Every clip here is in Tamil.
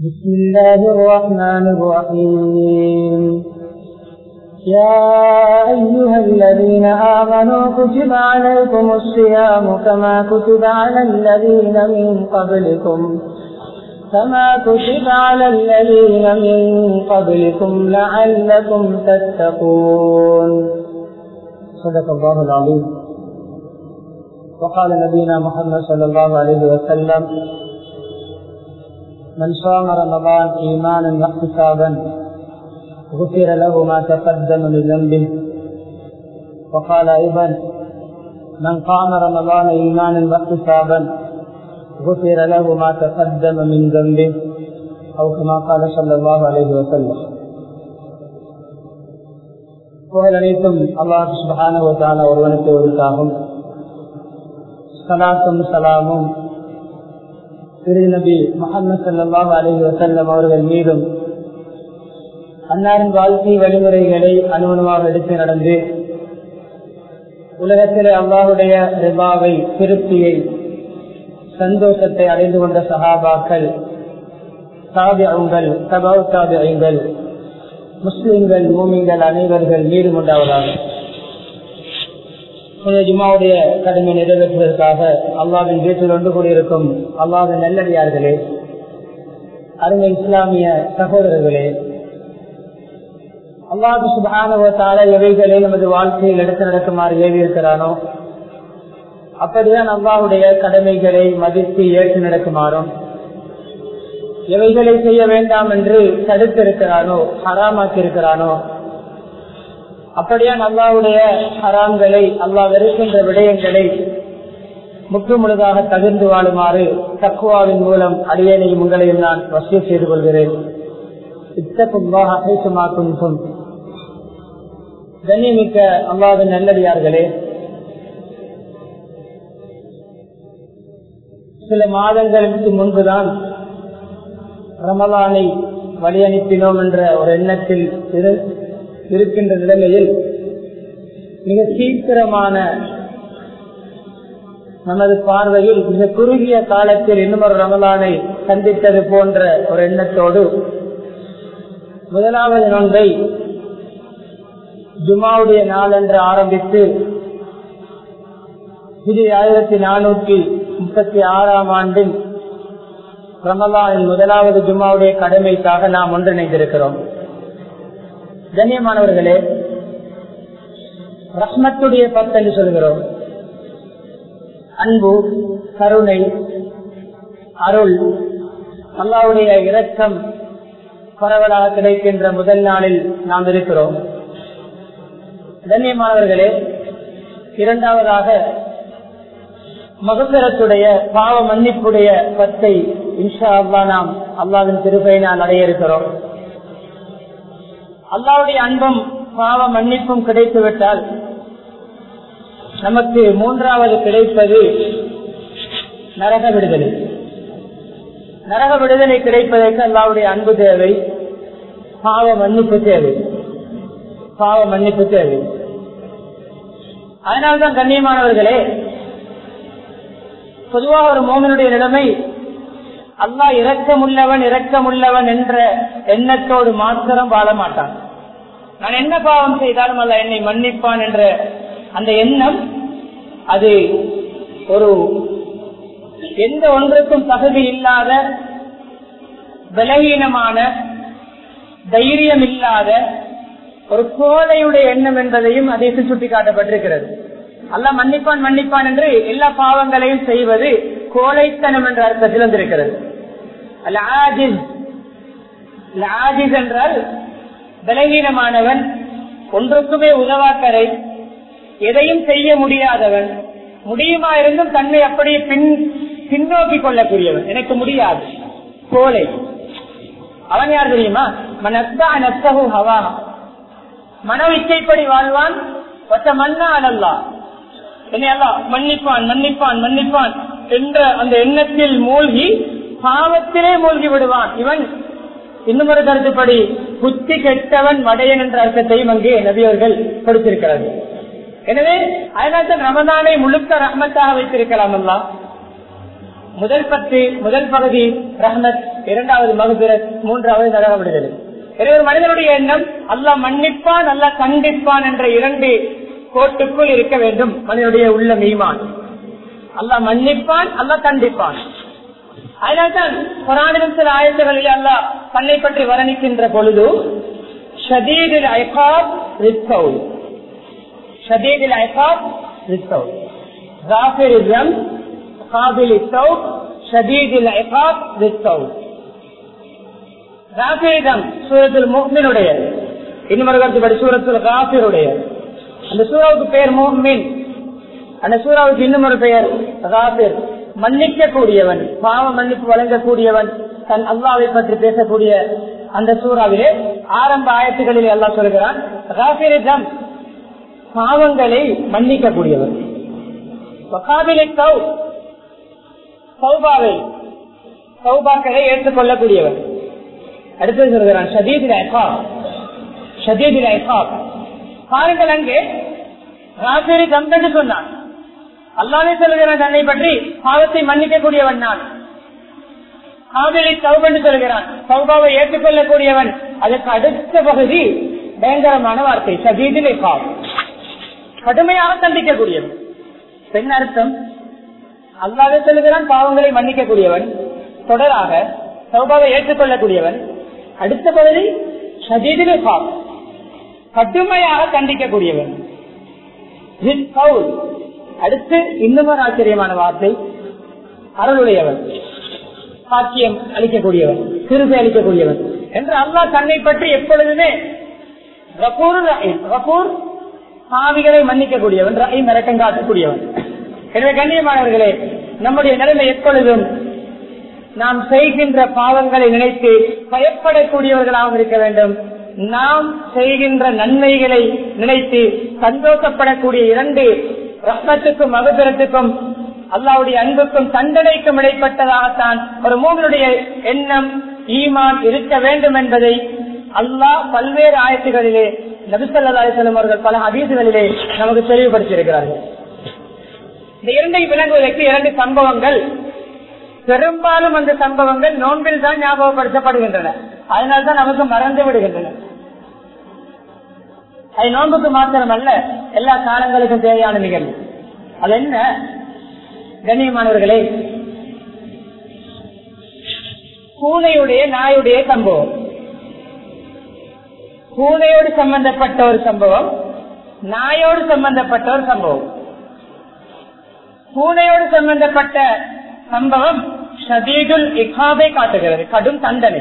بسم الله الرحمن الرحيم يا أيها الذين آمنوا كتب عليكم الصيام كما كتب على الذين من قبلكم كما كتب على الذين من قبلكم لعلكم تتقون صدق الله العظيم وقال نبينا محمد صلى الله عليه وسلم من صام رمضان إيمانا واحتسابا غفر له ما تقدم من ذنبه وقال أيضا من قام رمضان إيمانا واحتسابا غفر له ما تقدم من ذنبه أو كما قال صلى الله عليه وسلم புகழ் அனைத்தும் அல்லாஹ் சுபஹான ஒருவனுக்கு ஒருத்தாகும் சலாத்தும் சலாமும் திரு நபி முகமது சல்லாஹ் அலி வசல்லம் அவர்கள் மீதும் அன்னாரின் வாழ்க்கை வழிமுறைகளை அனுமணமாக எடுத்து நடந்து உலகத்திலே அல்லாஹுடைய ரிபாவை திருப்தியை சந்தோஷத்தை அடைந்து கொண்ட சகாபாக்கள் தாபியங்கள் சபாவ் தாபியங்கள் முஸ்லிம்கள் மூமிங்கள் அனைவர்கள் மீது கொண்டவராக ஜுமாவுடைய கடமை நிறைவேற்றுவதற்காக அல்லாவின் வீட்டில் ஒன்று கூடியிருக்கும் அல்லாவின் நல்லடியார்களே அருமை இஸ்லாமிய சகோதரர்களே அல்லாஹு சுபானுவத்தால எவைகளே நமது வாழ்க்கையில் எடுத்து நடக்குமாறு ஏவியிருக்கிறானோ அப்படிதான் அல்லாவுடைய கடமைகளை மதித்து ஏற்று நடக்குமாறும் எவைகளை செய்ய வேண்டாம் என்று தடுத்திருக்கிறானோ ஹராமாக்கி இருக்கிறானோ அப்படியான் அல்லாவுடைய ஹராம்களை அல்லா வெறுக்கின்ற விடயங்களை முற்று முழுதாக தகிர்ந்து வாழுமாறு தக்குவாவின் மூலம் அடியனையும் உங்களையும் நான் வசதி செய்து கொள்கிறேன் இத்தகுமாக்கும் கண்ணியமிக்க அல்லாவின் நல்லடியார்களே சில மாதங்களுக்கு முன்புதான் ரமலானை வழி அனுப்பினோம் என்ற ஒரு எண்ணத்தில் இருக்கின்ற நிலைமையில் மிக சீக்கிரமான நமது பார்வையில் மிக குறுகிய காலத்தில் இன்னும் ஒரு ரமலானை சந்தித்தது போன்ற ஒரு எண்ணத்தோடு முதலாவது நோன்பை ஜுமாவுடைய நாள் என்று ஆரம்பித்து இது ஆயிரத்தி நானூற்றி முப்பத்தி ஆறாம் ஆண்டில் ரமலானின் முதலாவது ஜும்மாவுடைய கடமைக்காக நாம் ஒன்றிணைந்திருக்கிறோம் கண்ணியமானவர்களே ரஹ்மத்துடைய பத்து என்று சொல்கிறோம் அன்பு கருணை அருள் அல்லாவுடைய இரக்கம் பரவலாக கிடைக்கின்ற முதல் நாளில் நாம் இருக்கிறோம் கண்ணியமானவர்களே இரண்டாவதாக மகசரத்துடைய பாவ மன்னிப்புடைய பத்தை இன்ஷா அல்லா நாம் அல்லாவின் திருப்பை நான் அடைய இருக்கிறோம் அல்லாவுடைய அன்பும் பாவ மன்னிப்பும் கிடைத்துவிட்டால் நமக்கு மூன்றாவது கிடைப்பது நரக விடுதலை நரக விடுதலை கிடைப்பதற்கு அல்லாவுடைய அன்பு தேவை பாவ மன்னிப்பு தேவை பாவ மன்னிப்பு தேவை அதனால்தான் கண்ணியமானவர்களே பொதுவாக ஒரு மோமனுடைய நிலைமை அல்லா இரக்கமுள்ளவன் இரக்கமுள்ளவன் என்ற எண்ணத்தோடு மாத்திரம் வாழ மாட்டான் நான் என்ன பாவம் செய்தாலும் அல்ல என்னை மன்னிப்பான் என்ற அந்த எண்ணம் அது ஒரு எந்த ஒன்றுக்கும் தகுதி இல்லாத பலவீனமான தைரியம் இல்லாத ஒரு கோலையுடைய எண்ணம் என்பதையும் அதை சுட்டி காட்டப்பட்டிருக்கிறது அல்ல மன்னிப்பான் மன்னிப்பான் என்று எல்லா பாவங்களையும் செய்வது கோழைத்தனம் என்ற அர்த்தத்தில் வந்திருக்கிறது அல்ல ஆஜிஸ் ஆஜிஸ் என்றால் பலகீனமானவன் ஒன்றுக்குமே உதவாக்கரை எதையும் செய்ய முடியாதவன் முடியுமா இருந்தும் தன்னை அப்படியே பின் பின்னோக்கி கொள்ளக்கூடியவன் எனக்கு முடியாது கோலை அவன் யார் தெரியுமா மனத்தா நத்தகு ஹவா மன இச்சைப்படி வாழ்வான் ஒத்த மன்னா அனல்லா என்னையெல்லாம் மன்னிப்பான் மன்னிப்பான் மன்னிப்பான் என்ற அந்த எண்ணத்தில் மூழ்கி பாவத்திலே மூழ்கி விடுவான் இவன் இன்னும் ஒரு கருத்துப்படி புத்தி கெட்டவன் மடையன் என்ற அர்த்தத்தையும் அங்கே நபியவர்கள் கொடுத்திருக்கிறார்கள் எனவே அதனால்தான் ரமதானை முழுக்க ரஹ்மத்தாக வைத்திருக்கலாம் அல்லா முதல் பத்து முதல் பகுதி ரஹ்மத் இரண்டாவது மகுபிரத் மூன்றாவது நரக விடுதலை எனவே ஒரு மனிதனுடைய எண்ணம் அல்லாஹ் மன்னிப்பான் அல்லாஹ் கண்டிப்பான் என்ற இரண்டு கோட்டுக்குள் இருக்க வேண்டும் மனிதனுடைய உள்ள மீமான் அல்லாஹ் மன்னிப்பான் அல்லாஹ் கண்டிப்பான் அதனால்தான் குரானிலும் சில ஆயத்துகளில் அல்லாஹ் தன்னை பற்றி வர்ணிக்கின்ற பொழுது ஷதீதில் ஐகாப் ரித்தௌல் ஷதீதில் ஐகாப் ரித்தௌல் غافر الذنب قابل التوب شديد العقاب للتوب ராபிரிதம் சூரத்தில் முக்மினுடைய இன்னொரு கருத்துப்படி சூரத்தில் காபிருடைய அந்த சூறாவுக்கு பெயர் முஹ்மின் அந்த சூறாவுக்கு இன்னும் ஒரு பெயர் ராபிர் மன்னிக்க கூடியவன் பாவ மன்னிப்பு வழங்கக்கூடியவன் தன் அல்லாவை பற்றி பேசக்கூடிய அந்த சூறாவிலே ஆரம்ப ஆயத்துகளில் எல்லாம் சொல்கிறான் ராபிரிதம் பாவங்களை மன்னிக்க கூடியவன் வகாபிலை கௌ சௌபாவை சௌபாக்களை ஏற்றுக்கொள்ளக்கூடியவன் அடுத்து சொல்கிறான் ஷதீதில் ஐகாப் ஷதீதில் ஐகாப் பாருங்கள் அங்கே ராசிரி தம்பென்று சொன்னான் அல்லாவே சொல்கிறான் தன்னை பற்றி பாவத்தை மன்னிக்கக்கூடியவன் நான் காவிரி சௌபென்று சொல்கிறான் சௌபாவை ஏற்றுக்கொள்ளக்கூடியவன் அதற்கு அடுத்த பகுதி பயங்கரமான வார்த்தை ஷதீதில் ஐகாப் கடுமையாக தண்டிக்கக்கூடியவன் பெண் அர்த்தம் அல்லாவே சொல்லுகிறான் பாவங்களை மன்னிக்கக்கூடியவன் தொடராக சௌபாவை ஏற்றுக்கொள்ளக்கூடியவன் அடுத்த பகுதி ஷதீதிலே பாப் கடுமையாக கண்டிக்கக்கூடியவன் அடுத்து இன்னும் ஒரு ஆச்சரியமான வார்த்தை அருளுடையவன் சாட்சியம் அளிக்கக்கூடியவன் சிறுசை அளிக்கக்கூடியவன் என்று அல்லாஹ் தன்னை பற்றி எப்பொழுதுமே ரகூர் ரஹீம் ரகூர் பாவிகளை மன்னிக்கக்கூடியவன் ரஹீம் இறக்கம் காட்டக்கூடியவன் எனவே கண்ணியமானவர்களே நம்முடைய நிலைமை எப்பொழுதும் நாம் செய்கின்ற பாவங்களை நினைத்து பயப்படக்கூடியவர்களாகவும் இருக்க வேண்டும் நாம் செய்கின்ற நன்மைகளை நினைத்து சந்தோஷப்படக்கூடிய இரண்டு ரத்தத்துக்கும் மகபரத்துக்கும் அல்லாவுடைய அன்புக்கும் தண்டனைக்கும் இடைப்பட்டதாகத்தான் ஒரு மூவனுடைய எண்ணம் ஈமான் இருக்க வேண்டும் என்பதை அல்லாஹ் பல்வேறு ஆயத்துகளிலே நபிசல்லாசலம் அவர்கள் பல அதீசுகளிலே நமக்கு தெளிவுபடுத்தியிருக்கிறார்கள் இந்த இரண்டை விளங்குவதற்கு இரண்டு சம்பவங்கள் பெரும்பாலும் அந்த சம்பவங்கள் நோன்பில் தான் ஞாபகப்படுத்தப்படுகின்றன அதனால்தான் நமக்கு மறந்து விடுகின்றன அது நோன்புக்கு மாத்திரம் அல்ல எல்லா காலங்களுக்கும் தேவையான நிகழ்வு அது என்ன கண்ணியமானவர்களே பூனையுடைய நாயுடைய சம்பவம் பூனையோடு சம்பந்தப்பட்ட ஒரு சம்பவம் நாயோடு சம்பந்தப்பட்ட ஒரு சம்பவம் பூனையோடு சம்பந்தப்பட்ட சம்பவம் ஷதீதுல் இகாபை காட்டுகிறது கடும் தண்டனை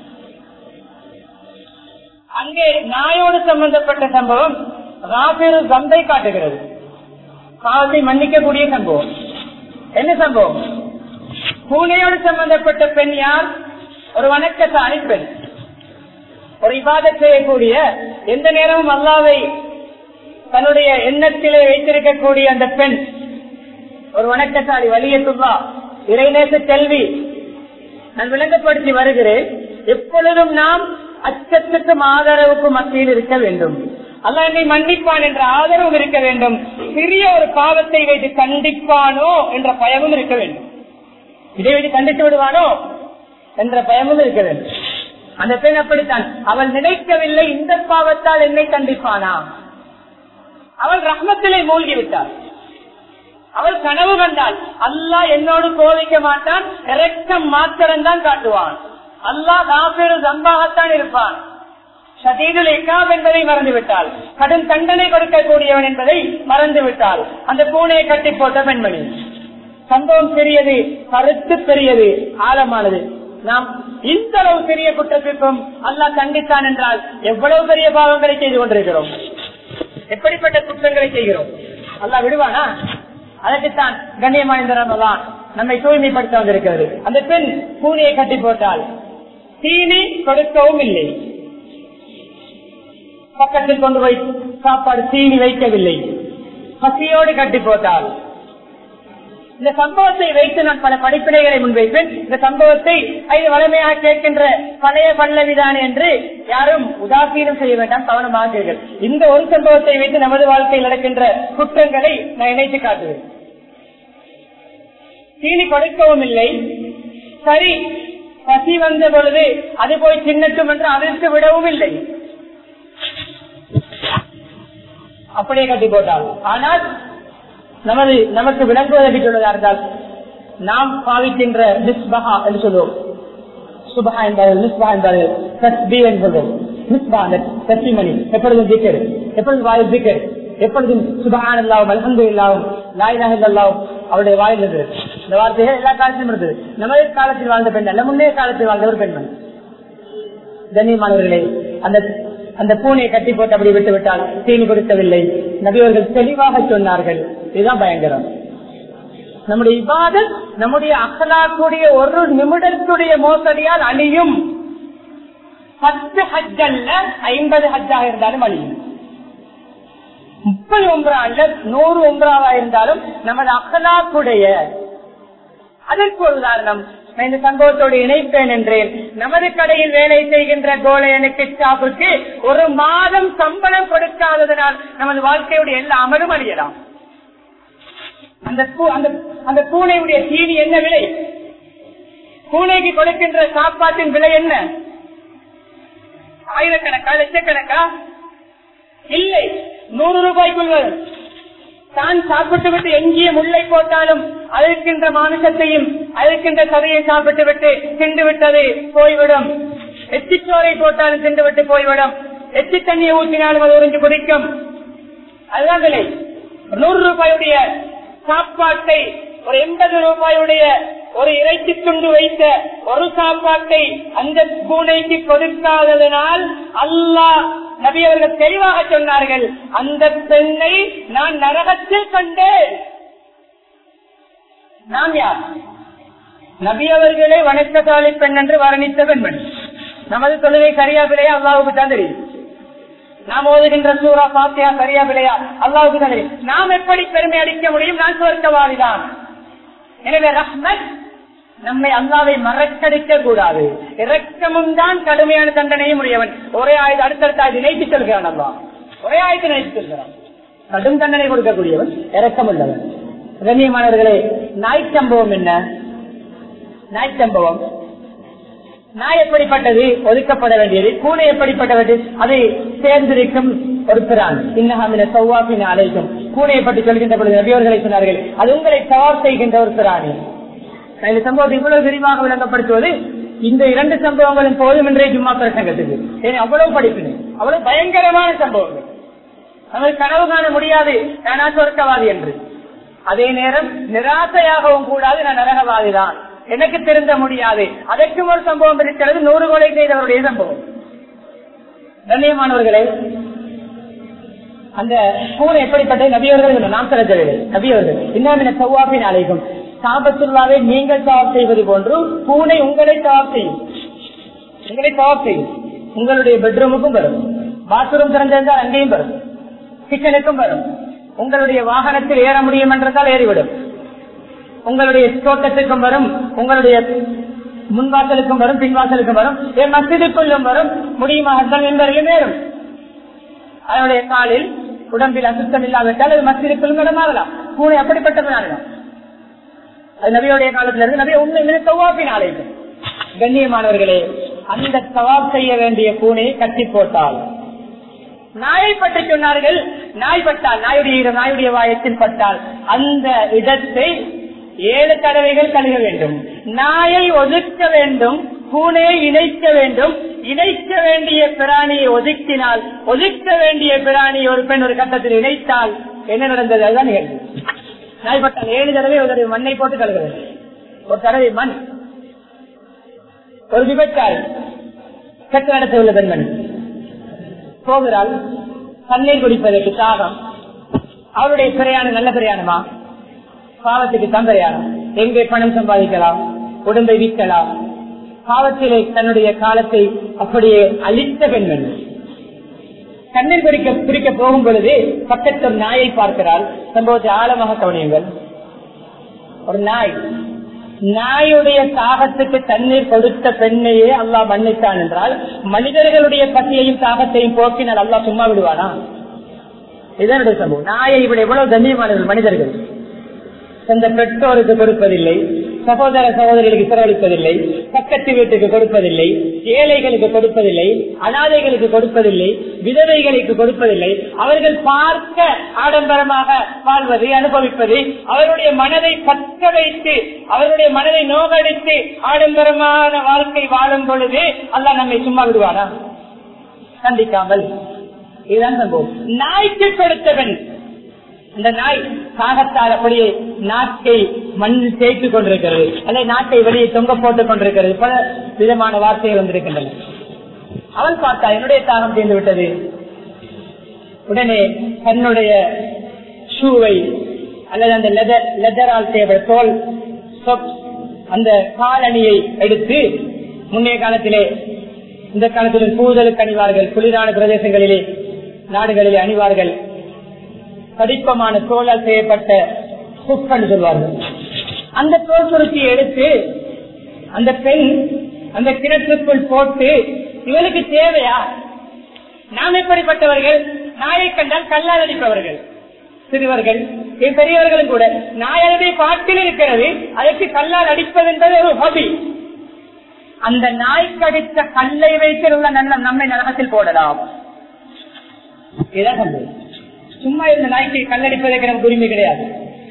அங்கே நாயோடு சம்பந்தப்பட்ட சம்பவம் ராபிரு கந்தை காட்டுகிறது பாவத்தை மன்னிக்கக்கூடிய சம்பவம் என்ன சம்பவம் பூனையோடு சம்பந்தப்பட்ட பெண் யார் ஒரு வணக்கசாலி பெண் ஒரு இபாத செய்யக்கூடிய எந்த நேரமும் அல்லாவை தன்னுடைய எண்ணத்திலே வைத்திருக்கக்கூடிய அந்த பெண் ஒரு வணக்கசாலி வலியத்துல்லா இறைநேச செல்வி நான் விளங்கப்படுத்தி வருகிறேன் எப்பொழுதும் நாம் அச்சத்துக்கும் ஆதரவுக்கும் மத்தியில் இருக்க வேண்டும் அல்ல என்னை மன்னிப்பான் என்ற ஆதரவும் இருக்க வேண்டும் சிறிய ஒரு பாவத்தை வைத்து கண்டிப்பானோ என்ற பயமும் இருக்க வேண்டும் இதை வைத்து கண்டித்து விடுவானோ என்ற பயமும் இருக்க வேண்டும் அந்த பெண் அப்படித்தான் அவள் நினைக்கவில்லை இந்த பாவத்தால் என்னை கண்டிப்பானா அவள் ரஹ்மத்திலே மூழ்கி விட்டாள் அவள் கனவு கண்டாள் அல்லாஹ் என்னோடு கோவிக்க மாட்டான் இறக்கம் மாத்திரம் தான் காட்டுவான் அல்லாஹ் காப்பீடு தம்பாகத்தான் இருப்பான் ஷதீதுல் இக்காப் என்பதை மறந்து விட்டாள் கடும் தண்டனை கொடுக்கக்கூடியவன் என்பதை மறந்து விட்டாள் அந்த பூனையை கட்டி போட்ட பெண்மணி சம்பவம் பெரியது கருத்து பெரியது ஆழமானது நாம் இந்த அளவு பெரிய குற்றத்திற்கும் அல்லாஹ் கண்டித்தான் என்றால் எவ்வளவு பெரிய பாவங்களை செய்து கொண்டிருக்கிறோம் எப்படிப்பட்ட குற்றங்களை செய்கிறோம் அல்லாஹ் விடுவானா அதற்குத்தான் கண்ணியமாய்ந்ததான் நம்மை தூய்மைப்படுத்த வந்திருக்கிறது அந்த பெண் பூனையை கட்டி போட்டால் தீனி கொடுக்கவும் இல்லை பக்கத்தில் கொண்டு போய் சாப்பாடு தீனி வைக்கவில்லை பசியோடு கட்டி போட்டால் இந்த சம்பவத்தை வைத்து நான் பல படிப்பினைகளை முன்வைப்பேன் இந்த சம்பவத்தை ஐந்து வளமையாக கேட்கின்ற பழைய பல்லவிதான் என்று யாரும் உதாசீனம் செய்ய வேண்டாம் கவனமாக கேட்கள் இந்த ஒரு சம்பவத்தை வைத்து நமது வாழ்க்கையில் நடக்கின்ற குற்றங்களை நான் இணைத்து காட்டுவேன் தீனி கொடுக்கவும் இல்லை சரி பசி வந்த பொழுது அது போய் சின்னட்டும் என்று அதற்கு விடவும் இல்லை அப்படியே கட்டி போட்டால் ஆனால் நமது நமக்கு விளங்குவதற்கு சொல்வதா இருந்தால் நாம் பாவிக்கின்ற மிஸ்பஹா என்று சொல்லுவோம் சுபஹா என்பார்கள் மிஸ்பா என்பார்கள் தஸ்பி என்று சொல்வோம் மிஸ்பா அந்த தஸ்பிமணி எப்பொழுதும் திக்கர் எப்பொழுதும் வாயில் திக்கர் எப்பொழுதும் சுபஹான் இல்லாவும் அலமது இல்லாவும் லாயிலாக இல்லாவும் அவருடைய வாயில் இருந்தது இந்த வார்த்தைகள் எல்லா காலத்திலும் இருந்தது நமது காலத்தில் வாழ்ந்த பெண் அல்ல முன்னே காலத்தில் வாழ்ந்த ஒரு பெண்மணி கண்ணியமானவர்களே அந்த அந்த பூனையை கட்டி போட்டு அப்படி விட்டு விட்டால் தீனி கொடுக்கவில்லை நபியவர்கள் தெளிவாக சொன்னார்கள் இதுதான் பயங்கரம் நம்முடைய இபாதத் நம்முடைய அகலாக்குடைய ஒரு நிமிடத்துடைய மோசடியால் அழியும் பத்து ஹஜ் அல்ல ஐம்பது ஹஜ்ஜாக இருந்தாலும் அழியும் முப்பது ஒன்றா அல்ல நூறு ஒன்றாவா இருந்தாலும் நமது அகலாக்குடைய அதற்கு ஒரு உதாரணம் நான் இந்த சம்பவத்தோடு இணைப்பேன் என்றேன் நமது கடையில் வேலை செய்கின்ற கோலையனுக்கு ஸ்டாஃபுக்கு ஒரு மாதம் சம்பளம் கொடுக்காததனால் நமது வாழ்க்கையுடைய எல்லா அமலும் அழியலாம் அந்த பூ- அந்த அந்த பூனையுடைய தீனி என்ன விலை பூனைக்கு கொடுக்கின்ற சாப்பாட்டின் விலை என்ன ஆயிரக்கணக்கா லட்சக்கணக்கா இல்லை நூறு ரூபாய்க்குள் வரும் தான் சாப்பிட்டு விட்டு எஞ்சிய முல்லை போட்டாலும் அழுக்கின்ற மாமிசத்தையும் அழுக்கின்ற சதையை சாப்பிட்டு விட்டு தின்று விட்டது போய்விடும் எச்சிச்சோரை போட்டாலும் தின்று விட்டு போய்விடும் எச்சி தண்ணியை ஊற்றினாலும் அது உறிஞ்சு குடிக்கும் அதுதான் விலை நூறு ரூபாயுடைய சாப்பாட்டை ஒரு எண்பது ரூபாயுடைய ஒரு இறைச்சி துண்டு வைத்த ஒரு சாப்பாட்டை அந்த பூனைக்கு கொடுக்காததனால் அல்லாஹ் நபி அவர்கள் தெளிவாக சொன்னார்கள் அந்த பெண்ணை நான் நரகத்தில் கண்டேன் நாம் யார் நபி அவர்களே வணக்கசாலி பெண் என்று வர்ணித்த பெண்மணி நமது தொழுகை சரியா பிழையா அல்லாவுக்கு தான் தெரியும் நாம் ஓதுகின்ற சூரா பாத்தியா சரியா பிழையா அல்லாவுக்கு தான் தெரியும் நாம் எப்படி பெருமை அடிக்க முடியும் நான் சுவர்க்கவாதிதான் எனவே ரஹ்மத் நம்மை அல்லாவை மறக்கடிக்க கூடாது இரக்கமும் தான் கடுமையான தண்டனையும் உடையவன் ஒரே ஆயுத அடுத்தடுத்த ஆயுத நினைத்து செல்கிறான் அல்லா ஒரே ஆயுத நினைத்து செல்கிறான் கடும் தண்டனை கொடுக்கக்கூடியவன் இரக்கம் உள்ளவன் கண்ணியமானவர்களே நாய் சம்பவம் என்ன நாய் சம்பவம் நாய் எப்படிப்பட்டது ஒதுக்கப்பட வேண்டியது பூனை எப்படிப்பட்டது அது சேர்ந்திருக்கும் ஒரு பிரான் இன்னஹாமின சௌவாபின் அழைக்கும் பூனையை பற்றி சொல்கின்ற பொழுது நபியவர்களை சொன்னார்கள் அது உங்களை சவால் செய்கின்ற ஒரு பிராணி நான் இந்த சம்பவத்தை இவ்வளவு விரிவாக விளங்கப்படுத்துவது இந்த இரண்டு சம்பவங்களும் போதும் என்றே ஜும்மா பிரசங்கத்துக்கு ஏன் அவ்வளவு படிப்பினேன் அவ்வளவு பயங்கரமான சம்பவங்கள் நமக்கு கனவு காண முடியாது நானா சொர்க்கவாதி என்று அதே நேரம் நிராசையாகவும் கூடாது நான் நரகவாதி தான் எனக்கு திருந்த முடியாது அதற்கும் ஒரு சம்பவம் இருக்கிறது நூறு கொலை செய்தவருடைய சம்பவம் கண்ணியமானவர்களே அந்த பூனை எப்படிப்பட்ட நபியவர்கள் நாம் செலுத்தவில்லை நபியவர்கள் இன்னும் சவ்வாப்பின் அழைக்கும் சாபத்துள்ளாவே நீங்கள் தவாப் செய்வது போன்று பூனை உங்களை தவாப் செய்யும் உங்களை தவாப் செய்யும் உங்களுடைய பெட்ரூமுக்கும் வரும் பாத்ரூம் திறந்திருந்தால் அங்கேயும் வரும் கிச்சனுக்கும் வரும் உங்களுடைய வாகனத்தில் ஏற முடியும் என்றதால் ஏறிவிடும் உங்களுடைய தோட்டத்துக்கும் வரும் உங்களுடைய முன்வாசலுக்கும் வரும் பின்வாசலுக்கும் வரும் என் மசிதுக்குள்ளும் வரும் முடியுமாக இருந்தால் என்பவர்களும் ஏறும் அதனுடைய காலில் உடம்பில் அசுத்தம் இல்லாவிட்டால் அது மசிதுக்குள்ளும் இடமாகலாம் பூனை அப்படிப்பட்ட பிராணிதான் அது நபியோடைய காலத்துல இருந்து நபிய உண்மை தவாப்பின் ஆலயம் கண்ணியமானவர்களே அந்த தவாப் செய்ய வேண்டிய பூனையை கட்டி போட்டால் நாயை பற்றி சொன்னார்கள் நாய் பட்டால் நாயுடைய நாயுடைய வாயத்தில் பட்டால் அந்த இடத்தை ஏழு தடவைகள் கழுக வேண்டும் நாயை ஒதுக்க வேண்டும் பூனையை இணைக்க வேண்டும் இணைக்க வேண்டிய பிராணியை ஒதுக்கினால் ஒதுக்க வேண்டிய பிராணியை ஒரு பெண் ஒரு கட்டத்தில் இணைத்தால் என்ன நடந்தது அதுதான் நிகழ்வு நாய் பட்டால் ஏழு தடவை ஒரு தடவை மண்ணை போட்டு கழுக வேண்டும் ஒரு தடவை மண் ஒரு விபச்சாரி கட்டு நடத்த உள்ள பெண்மணி போகிறாள் தண்ணீர் குடிப்பதற்கு தாகம் அவருடைய பிரயாணம் நல்ல பிரயாணமா பாவத்துக்கு தான் பிரயாணம் எங்கே பணம் சம்பாதிக்கலாம் உடம்பை விற்கலாம் பாவத்திலே தன்னுடைய காலத்தை அப்படியே அழித்த பெண்மணி கண்ணீர் குடிக்க குடிக்க போகும் பொழுது பக்கத்து நாயை பார்க்கிறாள் சம்பவத்தை ஆழமாக கவனியுங்கள் ஒரு நாய் நாயுடைய தாகத்துக்கு தண்ணீர் கொடுத்த பெண்ணையே அல்லாஹ் மன்னித்தான் என்றால் மனிதர்களுடைய பசியையும் தாகத்தையும் போக்கினால் அல்லாஹ் சும்மா விடுவானா இதனுடைய சம்பவம் நாயை விட எவ்வளவு கண்ணியமானவர்கள் மனிதர்கள் சொந்த பெற்றோருக்கு கொடுப்பதில்லை சகோதர சகோதரிகளுக்கு செலவழிப்பதில்லை பக்கத்து வீட்டுக்கு கொடுப்பதில்லை ஏழைகளுக்கு கொடுப்பதில்லை அனாதைகளுக்கு கொடுப்பதில்லை விதவைகளுக்கு கொடுப்பதில்லை அவர்கள் பார்க்க ஆடம்பரமாக வாழ்வது அனுபவிப்பது அவருடைய மனதை பற்ற வைத்து அவருடைய மனதை நோகடித்து ஆடம்பரமான வாழ்க்கை வாழும் பொழுது அல்லாஹ் நம்மை சும்மா விடுவாரா கண்டிக்காமல் இதுதான் சம்பவம் நாய்க்கு கொடுத்தவன் அந்த நாய் காகத்தால் அப்படியே நாக்கை மண்ணில் தேய்த்துக் கொண்டிருக்கிறது அல்லது நாக்கை வெளியே தொங்க போட்டுக் கொண்டிருக்கிறது பல விதமான வார்த்தைகள் வந்திருக்கின்றன அவன் பார்த்தா என்னுடைய தாகம் தீர்ந்து விட்டது உடனே தன்னுடைய ஷூவை அல்லது அந்த லெதர் லெதரால் செய்யப்பட்ட தோல் சொப் அந்த காலணியை எடுத்து முன்னைய காலத்திலே இந்த காலத்தில் பூதலுக்கு அணிவார்கள் குளிரான பிரதேசங்களிலே நாடுகளிலே அணிவார்கள் படிப்பமான தோலால் செய்யப்பட்ட குப்பன் சொல்வார்கள் அந்த தோல் சுருக்கியை எடுத்து அந்த பெண் அந்த கிணற்றுக்குள் போட்டு இவளுக்கு தேவையா நாம் எப்படிப்பட்டவர்கள் நாயை கண்டால் கல்லால் அடிப்பவர்கள் சிறுவர்கள் பெரியவர்களும் கூட நாயகதை பாட்டில் இருக்கிறது அதற்கு கல்லால் அடிப்பது என்பது ஒரு ஹாபி அந்த நாய் கடித்த கல்லை வைத்திருந்த நல்ல நம்மை நரகத்தில் போடலாம் இதான் சம்பவம் சும்மா இருந்த நாய்க்கு கல்லடிப்பதற்கு நமக்கு உரிமை கிடையாது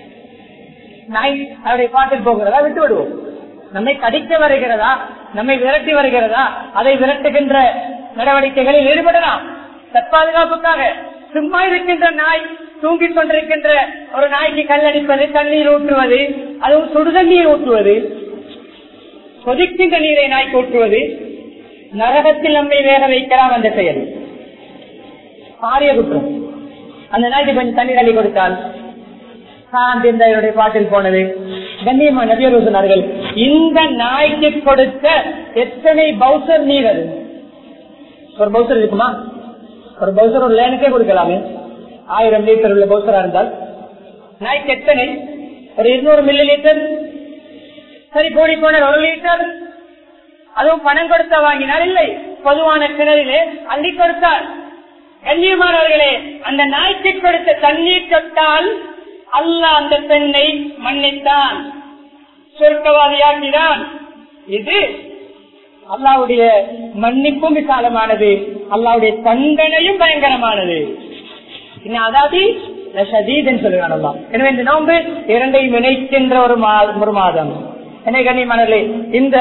நாய் அவருடைய பாட்டில் போகிறதா விட்டு விடுவோம் நம்மை கடிக்க வருகிறதா நம்மை விரட்டி வருகிறதா அதை விரட்டுகின்ற நடவடிக்கைகளில் ஈடுபடலாம் தற்பாதுகாப்புக்காக சும்மா இருக்கின்ற நாய் தூங்கிக் கொண்டிருக்கின்ற ஒரு நாய்க்கு கல்லடிப்பது தண்ணீர் ஊற்றுவது அதுவும் சுடுதண்ணீர் ஊற்றுவது கொதிக்கின்ற நீரை நாய்க்கு ஊற்றுவது நரகத்தில் நம்மை வேக வைக்கலாம் அந்த செயல் பாரிய குற்றம் அந்த நாய்க்கு கொஞ்சம் தண்ணீர் அள்ளி கொடுத்தால் சாந்திருந்தவருடைய பாட்டில் போனது கண்ணியமா நபியர் சொன்னார்கள் இந்த நாய்க்கு கொடுத்த எத்தனை பவுசர் நீர் அது ஒரு பவுசர் இருக்குமா ஒரு பவுசர் ஒரு லேனுக்கே கொடுக்கலாமே ஆயிரம் லிட்டர் உள்ள பவுசரா இருந்தால் நாய்க்கு எத்தனை ஒரு இருநூறு மில்லி லிட்டர் சரி போடி போன ஒரு லிட்டர் அதுவும் பணம் கொடுத்த வாங்கினார் இல்லை பொதுவான கிணறிலே அள்ளி கொடுத்தார் கண்ணியமானவர்களே அந்த நாய்க்கு கொடுத்த தண்ணீர் தொட்டால் அல்ல அந்த பெண்ணை மன்னித்தான் சொர்க்கவாதியாக்கினான் இது அல்லாவுடைய மன்னிப்பும் விசாலமானது அல்லாவுடைய தண்டனையும் பயங்கரமானது அதாவது சொல்லுவான் எனவே இந்த நோன்பு இரண்டையும் இணைக்கின்ற ஒரு ஒரு மாதம் என்னை கண்ணியமானே இந்த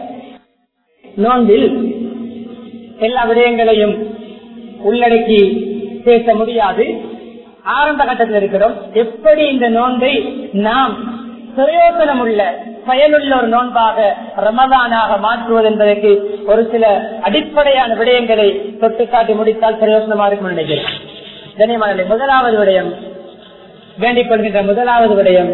நோன்பில் எல்லா விடயங்களையும் உள்ளடக்கி பேச முடியாது ஆரம்ப கட்டத்தில் இருக்கிறோம் எப்படி இந்த நோன்பை நாம் பிரயோசனம் உள்ள பயனுள்ள ஒரு நோன்பாக ரமதானாக மாற்றுவது என்பதற்கு ஒரு சில அடிப்படையான விடயங்களை தொட்டு காட்டி முடித்தால் பிரயோசனமா இருக்கும் நினைக்கிறேன் கனிமலை முதலாவது விடயம் வேண்டிக் கொள்கின்ற முதலாவது விடயம்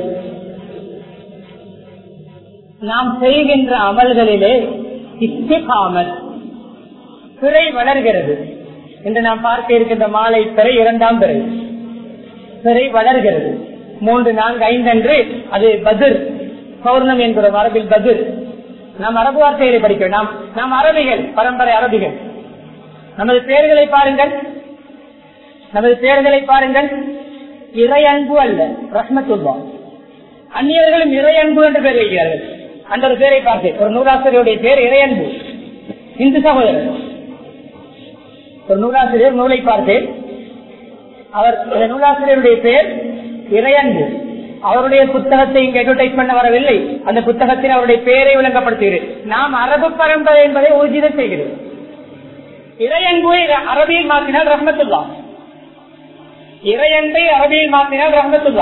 நாம் செய்கின்ற அமல்களிலே இத்திகாமல் பிறை வளர்கிறது என்று நாம் பார்க்க இருக்கின்ற மாலை பிறை இரண்டாம் பிறை பிறை வளர்கிறது மூன்று நான்கு ஐந்து அன்று அது பதிர் பௌர்ணம் என்கிற அரபில் பதிர் நாம் அரபு வார்த்தைகளை படிக்கிறோம் நாம் நாம் அரபிகள் பரம்பரை அரபிகள் நமது பெயர்களை பாருங்கள் நமது பெயர்களை பாருங்கள் இறை அன்பு அல்ல ரஹ்மத்துல்லா அந்நியர்களும் இறை அன்பு என்று பெயர் வைக்கிறார்கள் அந்த ஒரு பேரை பார்த்தேன் ஒரு நூலாசிரியருடைய பேர் இறையன்பு இந்து சகோதரர் ஒரு நூலாசிரியர் நூலை பார்த்தேன் அவர் இந்த நூலாசிரியருடைய பேர் இறையன்பு அவருடைய புத்தகத்தை இங்கு அட்வர்டைஸ் பண்ண வரவில்லை அந்த புத்தகத்தில் அவருடைய பெயரை விளங்கப்படுத்துகிறேன் நாம் அரபு பரம்பரை என்பதை ஊர்ஜிதம் செய்கிறோம் இறையன்பை அரபியில் மாற்றினால் ரஹமத்துல்லா இறையன்பை அரபியில் மாற்றினால் ரஹமத்துல்லா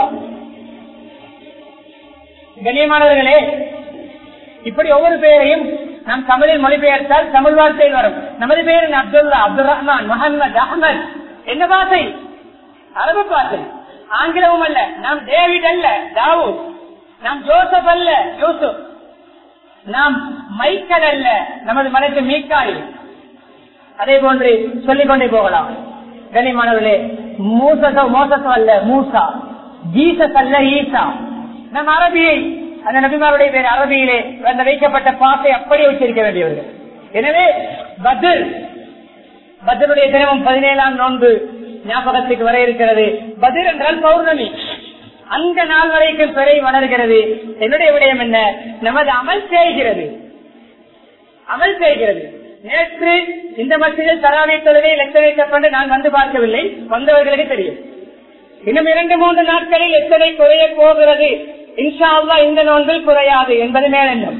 கண்ணியமானவர்களே இப்படி ஒவ்வொரு பெயரையும் நாம் தமிழில் மொழிபெயர்த்தால் தமிழ் வார்த்தையில் வரும் நமது பெயர் அப்துல்லா அப்துல் ரஹ்மான் முகமது அகமது என்ன பாசை அரபு பாசை ஆங்கிலமும் அல்ல நாம் டேவிட் அல்ல தாவூத் நாம் ஜோசப் அல்ல யூசுப் நாம் மைக்கல் அல்ல நமது மனைவி மீக்காய் அதே போன்று சொல்லிக் கொண்டே போகலாம் கனிமானவர்களே மூசசோ மோசசோ அல்ல மூசா ஜீசஸ் அல்ல ஈசா நம் அரபியை அந்த நபிமாருடைய பேர் அரபியிலே அந்த வைக்கப்பட்ட பாசை அப்படியே உச்சரிக்க வேண்டியவர்கள் எனவே பத்ர் பத்ருடைய தினமும் பதினேழாம் நோன்பு ஞாபகத்துக்கு வர இருக்கிறது பதிர் என்றால் பௌர்ணமி அந்த நாள் வரைக்கும் பிறை வளர்கிறது என்னுடைய விடயம் என்ன நமது அமல் செய்கிறது அமல் செய்கிறது நேற்று இந்த மசிதில் தராவி தொழுகை எத்தனை நான் வந்து பார்க்கவில்லை வந்தவர்களுக்கு தெரியும் இன்னும் இரண்டு மூன்று நாட்களில் எத்தனை குறைய போகிறது இன்ஷா அல்லா இந்த நோன்பில் குறையாது என்பது மேலெண்ணம்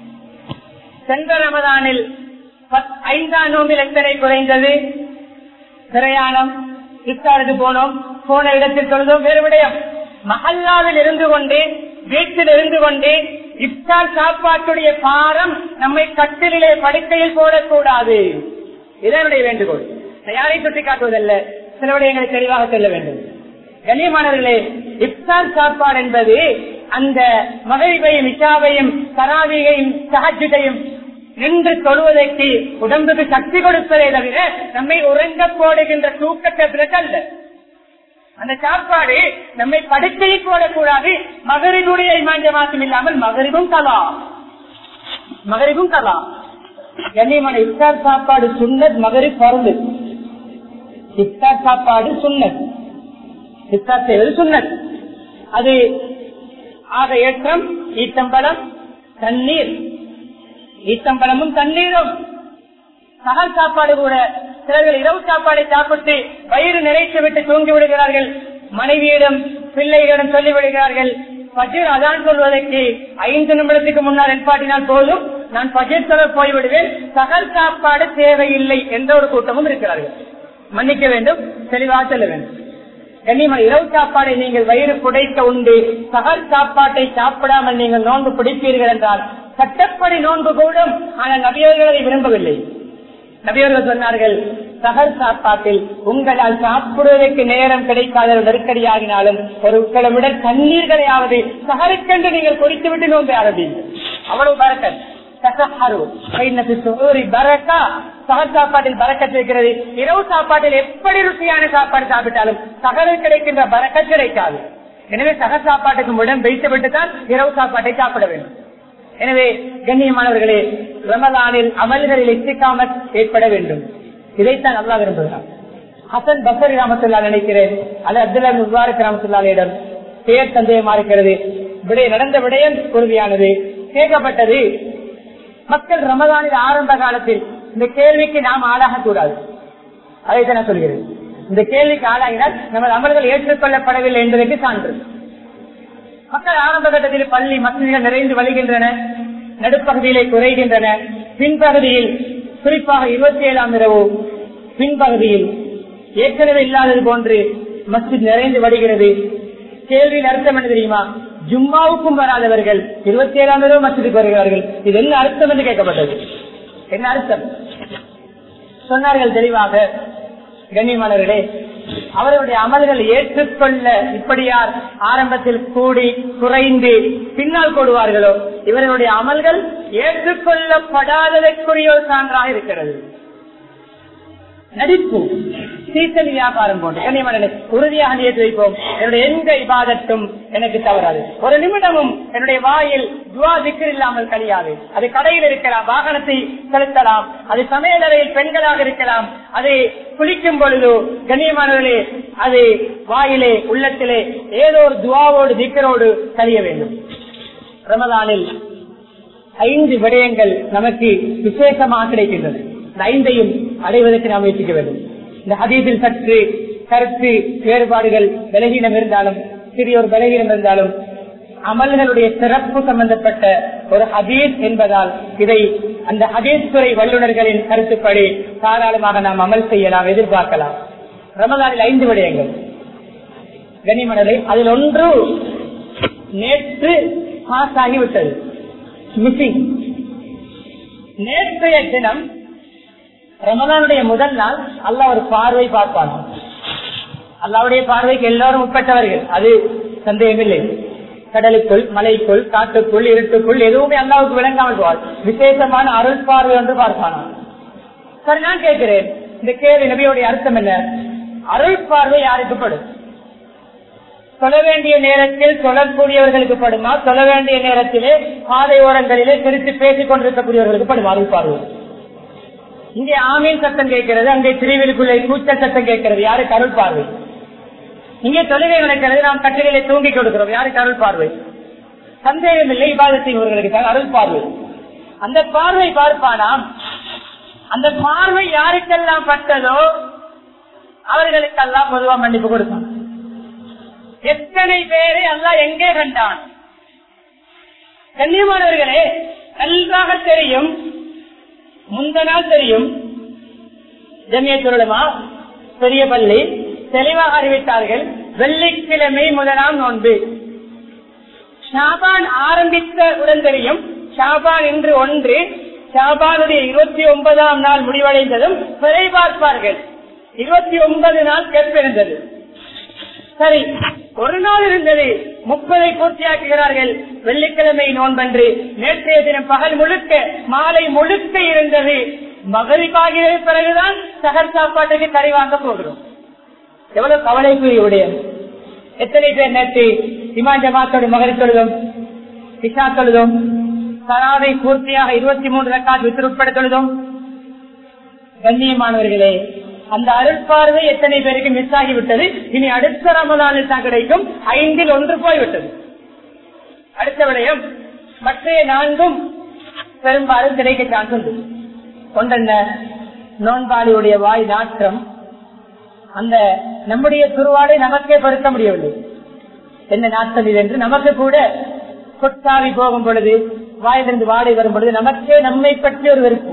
சென்ற ரமதானில் ஐந்தாம் நோம்பில் எத்தனை குறைந்தது பிரயாணம் இத்தாருக்கு போனோம் போன இடத்தில் தொழுதோம் வேறு விடயம் மஹல்லாவில் இருந்து கொண்டு வீட்டில் இருந்து கொண்டு இப்தார் சாப்பாட்டுடைய பாரம் நம்மை கட்டிலே படுக்கையில் போடக்கூடாது இதனுடைய வேண்டுகோள் யாரை சுட்டி காட்டுவதல்ல சில விடயங்களை தெளிவாக சொல்ல வேண்டும் கண்ணியமானவர்களே இப்தார் சாப்பாடு என்பது அந்த மகிழ்வையும் இஷாவையும் தராவியையும் சகஜத்தையும் நின்று தொழுவதற்கு உடம்புக்கு சக்தி கொடுப்பதே தவிர நம்மை உறங்க போடுகின்ற தூக்கத்தை அல்ல அந்த சாப்பாடு நம்மை படுக்கையை போடக்கூடாது மகரினுடைய இமாஞ்ச மாசம் இல்லாமல் மகரிவும் கலா மகரிவும் கலா கண்ணியமான இஃப்தார் சாப்பாடு சுண்ணத் மகரி பருந்து இஃப்தார் சாப்பாடு சுண்ணத் இஃப்தார் செய்வது சுண்ணத் அது ஆக ஏற்றம் ஈத்தம்பழம் தண்ணீர் ஈத்தம்பழமும் தண்ணீரும் சகல் சாப்பாடு கூட சிலர்கள் இரவு சாப்பாடை சாப்பிட்டு வயிறு நிறைத்து விட்டு தூங்கி விடுகிறார்கள் மனைவியிடம் பிள்ளைகளிடம் சொல்லி விடுகிறார்கள் பஜீர் அதான் சொல்வதற்கு ஐந்து நிமிடத்துக்கு முன்னால் எண்பாட்டினால் போதும் நான் பஜீர் சொல்ல போய்விடுவேன் சகல் சாப்பாடு தேவையில்லை என்ற ஒரு கூட்டமும் இருக்கிறார்கள் மன்னிக்க வேண்டும் தெளிவாக செல்ல வேண்டும் கண்ணியமான இரவு சாப்பாடை நீங்கள் வயிறு புடைக்க உண்டு சகல் சாப்பாட்டை சாப்பிடாமல் நீங்கள் நோன்பு பிடிப்பீர்கள் என்றால் சட்டப்படி நோன்பு கூடும் ஆனால் நபியர்கள் அதை விரும்பவில்லை நபியர்கள் சொன்னார்கள் சகல் சாப்பாட்டில் உங்களால் சாப்பிடுவதற்கு நேரம் கிடைக்காத நெருக்கடியாகினாலும் ஒரு கிலோமீட்டர் தண்ணீர்களையாவது சகருக்கென்று நீங்கள் குடித்துவிட்டு நோன்பு ஆரம்பிங்க அவ்வளவு பறக்கன் சாப்பாட்டில் பறக்கத் இருக்கிறது இரவு சாப்பாட்டில் எப்படி ருசியான சாப்பாடு சாப்பிட்டாலும் சகலில் கிடைக்கின்ற பறக்க கிடைக்காது எனவே சக சாப்பாட்டுக்கு முடம் வைத்து விட்டு தான் இரவு சாப்பாட்டை சாப்பிட வேண்டும் எனவே கண்ணியமானவர்களே ரமலானில் அமல்களில் எச்சிக்காமல் ஏற்பட வேண்டும் இதைத்தான் நல்லா விரும்புகிறார் ஹசன் பசரி ராமத்துல்லா நினைக்கிறேன் அல்லது அப்துல்லா முபாரக் ராமத்துல்லாலிடம் பெயர் சந்தேகமா இருக்கிறது விடை நடந்த விடயம் உறுதியானது கேட்கப்பட்டது மக்கள் ரமதானில் ஆரம்ப காலத்தில் இந்த கேள்விக்கு நாம் ஆளாகக்கூடாது அதைத்தான் நான் சொல்கிறேன் இந்த கேள்விக்கு ஆளாகினால் நமது அமல்கள் ஏற்றுக்கொள்ளப்படவில்லை என்பதற்கு சான்று மக்கள் ஆரம்ப கட்டத்தில் பள்ளி மசதிகள் நிறைந்து வழிகின்றன நடுப்பகுதியிலே குறைகின்றன பின்பகுதியில் குறிப்பாக இருபத்தி ஏழாம் இரவு பின்பகுதியில் ஏற்கனவே இல்லாதது போன்று மஸ்ஜித் நிறைந்து வருகிறது கேள்வியின் அர்த்தம் என்ன தெரியுமா ஜும்மாவுக்கும் வராதவர்கள் இருபத்தி ஏழாம் இரவு மஸ்ஜிதுக்கு வருகிறார்கள் இது என்ன அர்த்தம் என்று கேட்கப்பட்டது என்ன அர்த்தம் சொன்னார்கள் தெளிவாக கண்ணியமானவர்களே அவர்களுடைய அமல்கள் ஏற்றுக்கொள்ள இப்படி யார் ஆரம்பத்தில் கூடி குறைந்து பின்னால் போடுவார்களோ இவர்களுடைய அமல்கள் ஏற்றுக்கொள்ளப்படாததற்குரிய ஒரு சான்றாக இருக்கிறது நடிப்பு சீசன் வியாபாரம் போன்று கண்ணியமான உறுதியாக நியத்து வைப்போம் என்னுடைய எந்த இபாதத்தும் எனக்கு தவறாது ஒரு நிமிடமும் என்னுடைய வாயில் துவா திக்கர் இல்லாமல் கழியாது அது கடையில் இருக்கலாம் வாகனத்தை செலுத்தலாம் அது சமையலறையில் பெண்களாக இருக்கலாம் அது குளிக்கும் பொழுது கண்ணியமானவர்களே அது வாயிலே உள்ளத்திலே ஏதோ ஒரு துவாவோடு திக்கரோடு கழிய வேண்டும் ரமதானில் ஐந்து விடயங்கள் நமக்கு விசேஷமாக கிடைக்கின்றது இந்த ஐந்தையும் அடைவதற்கு நாம் முயற்சிக்க வேண்டும் இந்த ஹதீஸில் சற்று கருத்து வேறுபாடுகள் விலகீனம் இருந்தாலும் சிறிய ஒரு விலகீனம் இருந்தாலும் அமல்களுடைய சிறப்பு சம்பந்தப்பட்ட ஒரு ஹதீஸ் என்பதால் இதை அந்த ஹதீஸ் துறை வல்லுநர்களின் கருத்துப்படி தாராளமாக நாம் அமல் செய்யலாம் எதிர்பார்க்கலாம் ரமதானில் ஐந்து விடயங்கள் கனிமணலை அதில் ஒன்று நேற்று பாஸ் ஆகிவிட்டது மிஸ்ஸிங் நேற்றைய தினம் ரமதானுடைய முதல் நாள் அல்ல ஒரு பார்வை பார்ப்பான் அல்லாவுடைய பார்வைக்கு எல்லாரும் உட்பட்டவர்கள் அது சந்தேகமில்லை கடலுக்குள் மலைக்குள் காட்டுக்குள் இருட்டுக்குள் எதுவுமே அல்லாவுக்கு விளங்காமல் போவார் விசேஷமான அருள் பார்வை ஒன்று பார்ப்பானா சரி நான் கேட்கிறேன் இந்த கேள்வி நபியோடைய அர்த்தம் என்ன அருள் பார்வை யாருக்கு படும் சொல்ல வேண்டிய நேரத்தில் சொல்லக்கூடியவர்களுக்கு படுமா சொல்ல வேண்டிய நேரத்திலே பாதை ஓரங்களிலே திருத்தி பேசிக் கொண்டிருக்கக்கூடியவர்களுக்கு படுமா அருள் பார்வை இங்கே ஆமீன் சத்தம் கேட்கிறது அங்கே திருவிழுக்குள்ளே கூச்சல் சத்தம் கேட்கிறது யாருக்கு அருள் பார்வை இங்கே தொழுகை நடக்கிறது நாம் கட்டிலே தூங்கி கொடுக்கிறோம் யாருக்கு அருள் பார்வை சந்தேகம் இல்லை இபாத செய்வர்களுக்கு அருள் பார்வை அந்த பார்வை பார்ப்பானாம் அந்த பார்வை யாருக்கெல்லாம் பட்டதோ அவர்களுக்கெல்லாம் பொதுவா மன்னிப்பு கொடுப்பான் எத்தனை பேரை அல்லாஹ் எங்கே கண்டான் கண்ணியமானவர்களே நன்றாக தெரியும் முந்த நாள் தெரியும் ஜமியத்துலமா பெரிய பள்ளி தெளிவாக அறிவித்தார்கள் வெள்ளிக்கிழமை முதலாம் நோன்பு ஷாபான் ஆரம்பித்த உடன் தெரியும் ஷாபான் இன்று ஒன்று ஷாபானுடைய இருபத்தி ஒன்பதாம் நாள் முடிவடைந்ததும் பிறை பார்ப்பார்கள் இருபத்தி ஒன்பது நாள் கேட்பிருந்தது சரி ஒரு நாள் இருந்தது முப்பதை பூர்த்தியாக்குகிறார்கள் வெள்ளிக்கிழமை நோன்பன்று நேற்றைய தினம் பகல் முழுக்க மாலை முழுக்க இருந்தது மகரிப்பாகிய பிறகுதான் சகர் சாப்பாட்டுக்கு கறி வாங்க போகிறோம் எவ்வளவு கவலைக்குரிய உடையம் எத்தனை பேர் நேற்று இமான் ஜமாத்தோடு மகரி தொழுதும் இஷா தொழுதும் சராவை பூர்த்தியாக இருபத்தி மூன்று ரக்காத் வித்து உட்பட தொழுதும் கண்ணியமானவர்களே அந்த அருட்பார்வை எத்தனை பேருக்கு மிஸ் ஆகிவிட்டது இனி அடுத்த ரமதானில் தான் கிடைக்கும் ஐந்தில் ஒன்று போய்விட்டது அடுத்த விடயம் மற்ற நான்கும் பெரும்பாலும் கிடைக்க சான்ஸ் உண்டு கொண்டென்ன நோன்பாளியுடைய வாய் நாற்றம் அந்த நம்முடைய துருவாடை நமக்கே பொருத்த முடியவில்லை என்ன நாட்கள் இது என்று நமக்கு கூட கொட்டாவி போகும் பொழுது வாயிலிருந்து வாடை வரும் பொழுது நமக்கே நம்மை பற்றி ஒரு வெறுப்பு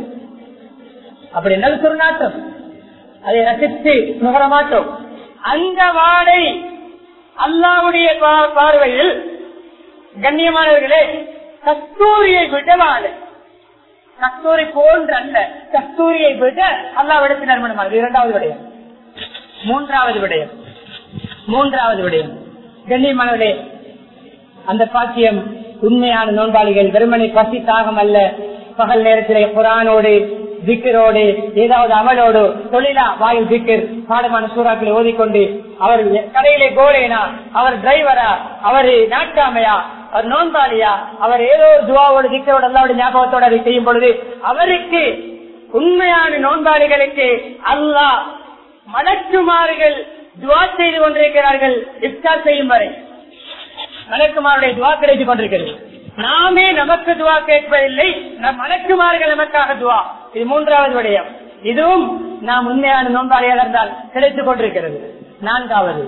அப்படி என்றால் துர்நாற்றம் அதை ரசித்து நுகர மாட்டோம் அந்த வாடை அல்லாவுடைய பார்வையில் கண்ணியமானவர்களே கஸ்தூரியை விட வாடை கஸ்தூரி போன்ற அல்ல கஸ்தூரியை விட அல்லாவிடத்தில் நறுமணமாக இரண்டாவது விடயம் மூன்றாவது விடயம் மூன்றாவது விடயம் கண்ணியமானவர்களே அந்த பாக்கியம் உண்மையான நோன்பாளிகள் வெறுமனை பசி தாகம் அல்ல பகல் நேரத்திலே குரானோடு திக்கரோடு ஏதாவது அமலோடு தொழிலா வாயில் திக்கர் பாடமான சூறாக்களை ஓதிக்கொண்டு அவர் கடையிலே கோலேனா அவர் டிரைவரா அவர் நாட்டாமையா அவர் நோன்பாளியா அவர் ஏதோ ஒரு துவாவோடு திக்கரோடு அல்லாவுடைய ஞாபகத்தோடு அதை செய்யும் பொழுது அவருக்கு உண்மையான நோன்பாளிகளுக்கு அல்லாஹ் மலக்குமார்கள் துவா செய்து கொண்டிருக்கிறார்கள் இப்தார் செய்யும் வரை மலக்குமாருடைய துவா கிடைத்துக் கொண்டிருக்கிறது நாமே நமக்கு துவா கேட்பதில்லை நம் மலக்குமார்கள் நமக்காக துவா இது மூன்றாவது விடயம் இதுவும் நாம் உண்மையான நோன்பாளியாக இருந்தால் கிடைத்துக் கொண்டிருக்கிறது நான்காவது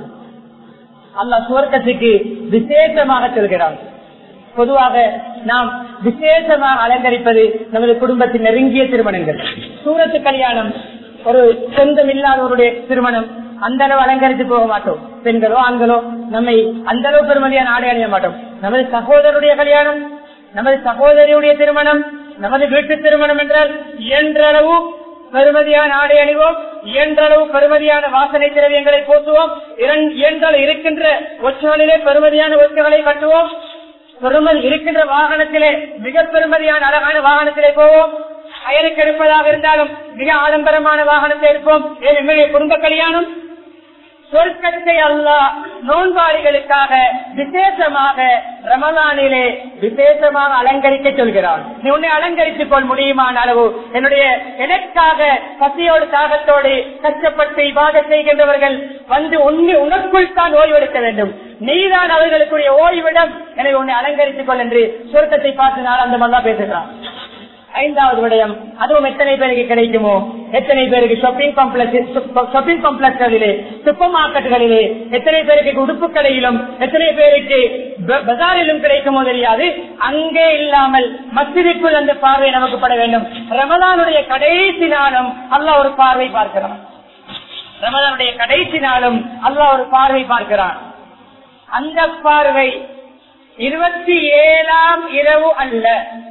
அல்லா சுவர்க்கத்துக்கு விசேஷமாக செல்கிறான் பொதுவாக நாம் விசேஷமாக அலங்கரிப்பது நமது குடும்பத்தின் நெருங்கிய திருமணங்கள் சூரத்து கல்யாணம் ஒரு சொந்தம் இல்லாதவருடைய திருமணம் அந்த அளவு அலங்கரித்து போக மாட்டோம் பெண்களோ ஆண்களோ நம்மை அந்த அளவு பெருமதியான ஆடை அணிய மாட்டோம் நமது சகோதரருடைய கல்யாணம் நமது சகோதரியுடைய திருமணம் நமது வீட்டு திருமணம் என்றால் இயன்றளவு பெருமதியான ஆடை அணிவோம் இயன்றளவு பெருமதியான வாசனை திரவியங்களை போற்றுவோம் இயன்றால் இருக்கின்ற ஒச்சகளிலே பெருமதியான ஒச்சகளை கட்டுவோம் பெருமதி இருக்கின்ற வாகனத்திலே மிக பெருமதியான அழகான வாகனத்திலே போவோம் அயலுக்கு எடுப்பதாக இருந்தாலும் மிக ஆடம்பரமான வாகனத்தை இருப்போம் எங்களுடைய குடும்ப கல்யாணம் சொர்க்கத்தை அல்ல நோன்பாளிகளுக்காக விசேஷமாக ரமலானிலே விசேஷமாக அலங்கரிக்க சொல்கிறான் நீ உன்னை அலங்கரித்துக் கொள் முடியுமான அளவு என்னுடைய எனக்காக பசியோடு தாகத்தோடு கஷ்டப்பட்டு இவாத செய்கின்றவர்கள் வந்து உன்னை உனக்குள் தான் ஓய்வெடுக்க வேண்டும் நீதான் அவர்களுக்குரிய ஓய்விடம் எனவே உன்னை அலங்கரித்துக் கொள் என்று சொர்க்கத்தை பார்த்து நான் அந்த மாதிரி பேசுகிறான் ஐந்தாவது விடயம் அதுவும் எத்தனை பேருக்கு கிடைக்குமோ எத்தனை பேருக்கு ஷாப்பிங் காம்ப்ளெக்ஸ் ஷாப்பிங் காம்ப்ளெக்ஸ்களிலே சூப்பர் மார்க்கெட்டுகளிலே எத்தனை பேருக்கு உடுப்பு கடையிலும் எத்தனை பேருக்கு பஜாரிலும் கிடைக்குமோ தெரியாது அங்கே இல்லாமல் மசிதிக்குள் அந்த பார்வை நமக்கு பட வேண்டும் ரமதானுடைய கடைசி நாளும் அல்ல ஒரு பார்வை பார்க்கிறான் ரமதானுடைய கடைசி நாளும் அல்ல ஒரு பார்வை பார்க்கிறான் அந்த பார்வை இருபத்தி ஏழாம் இரவு அல்ல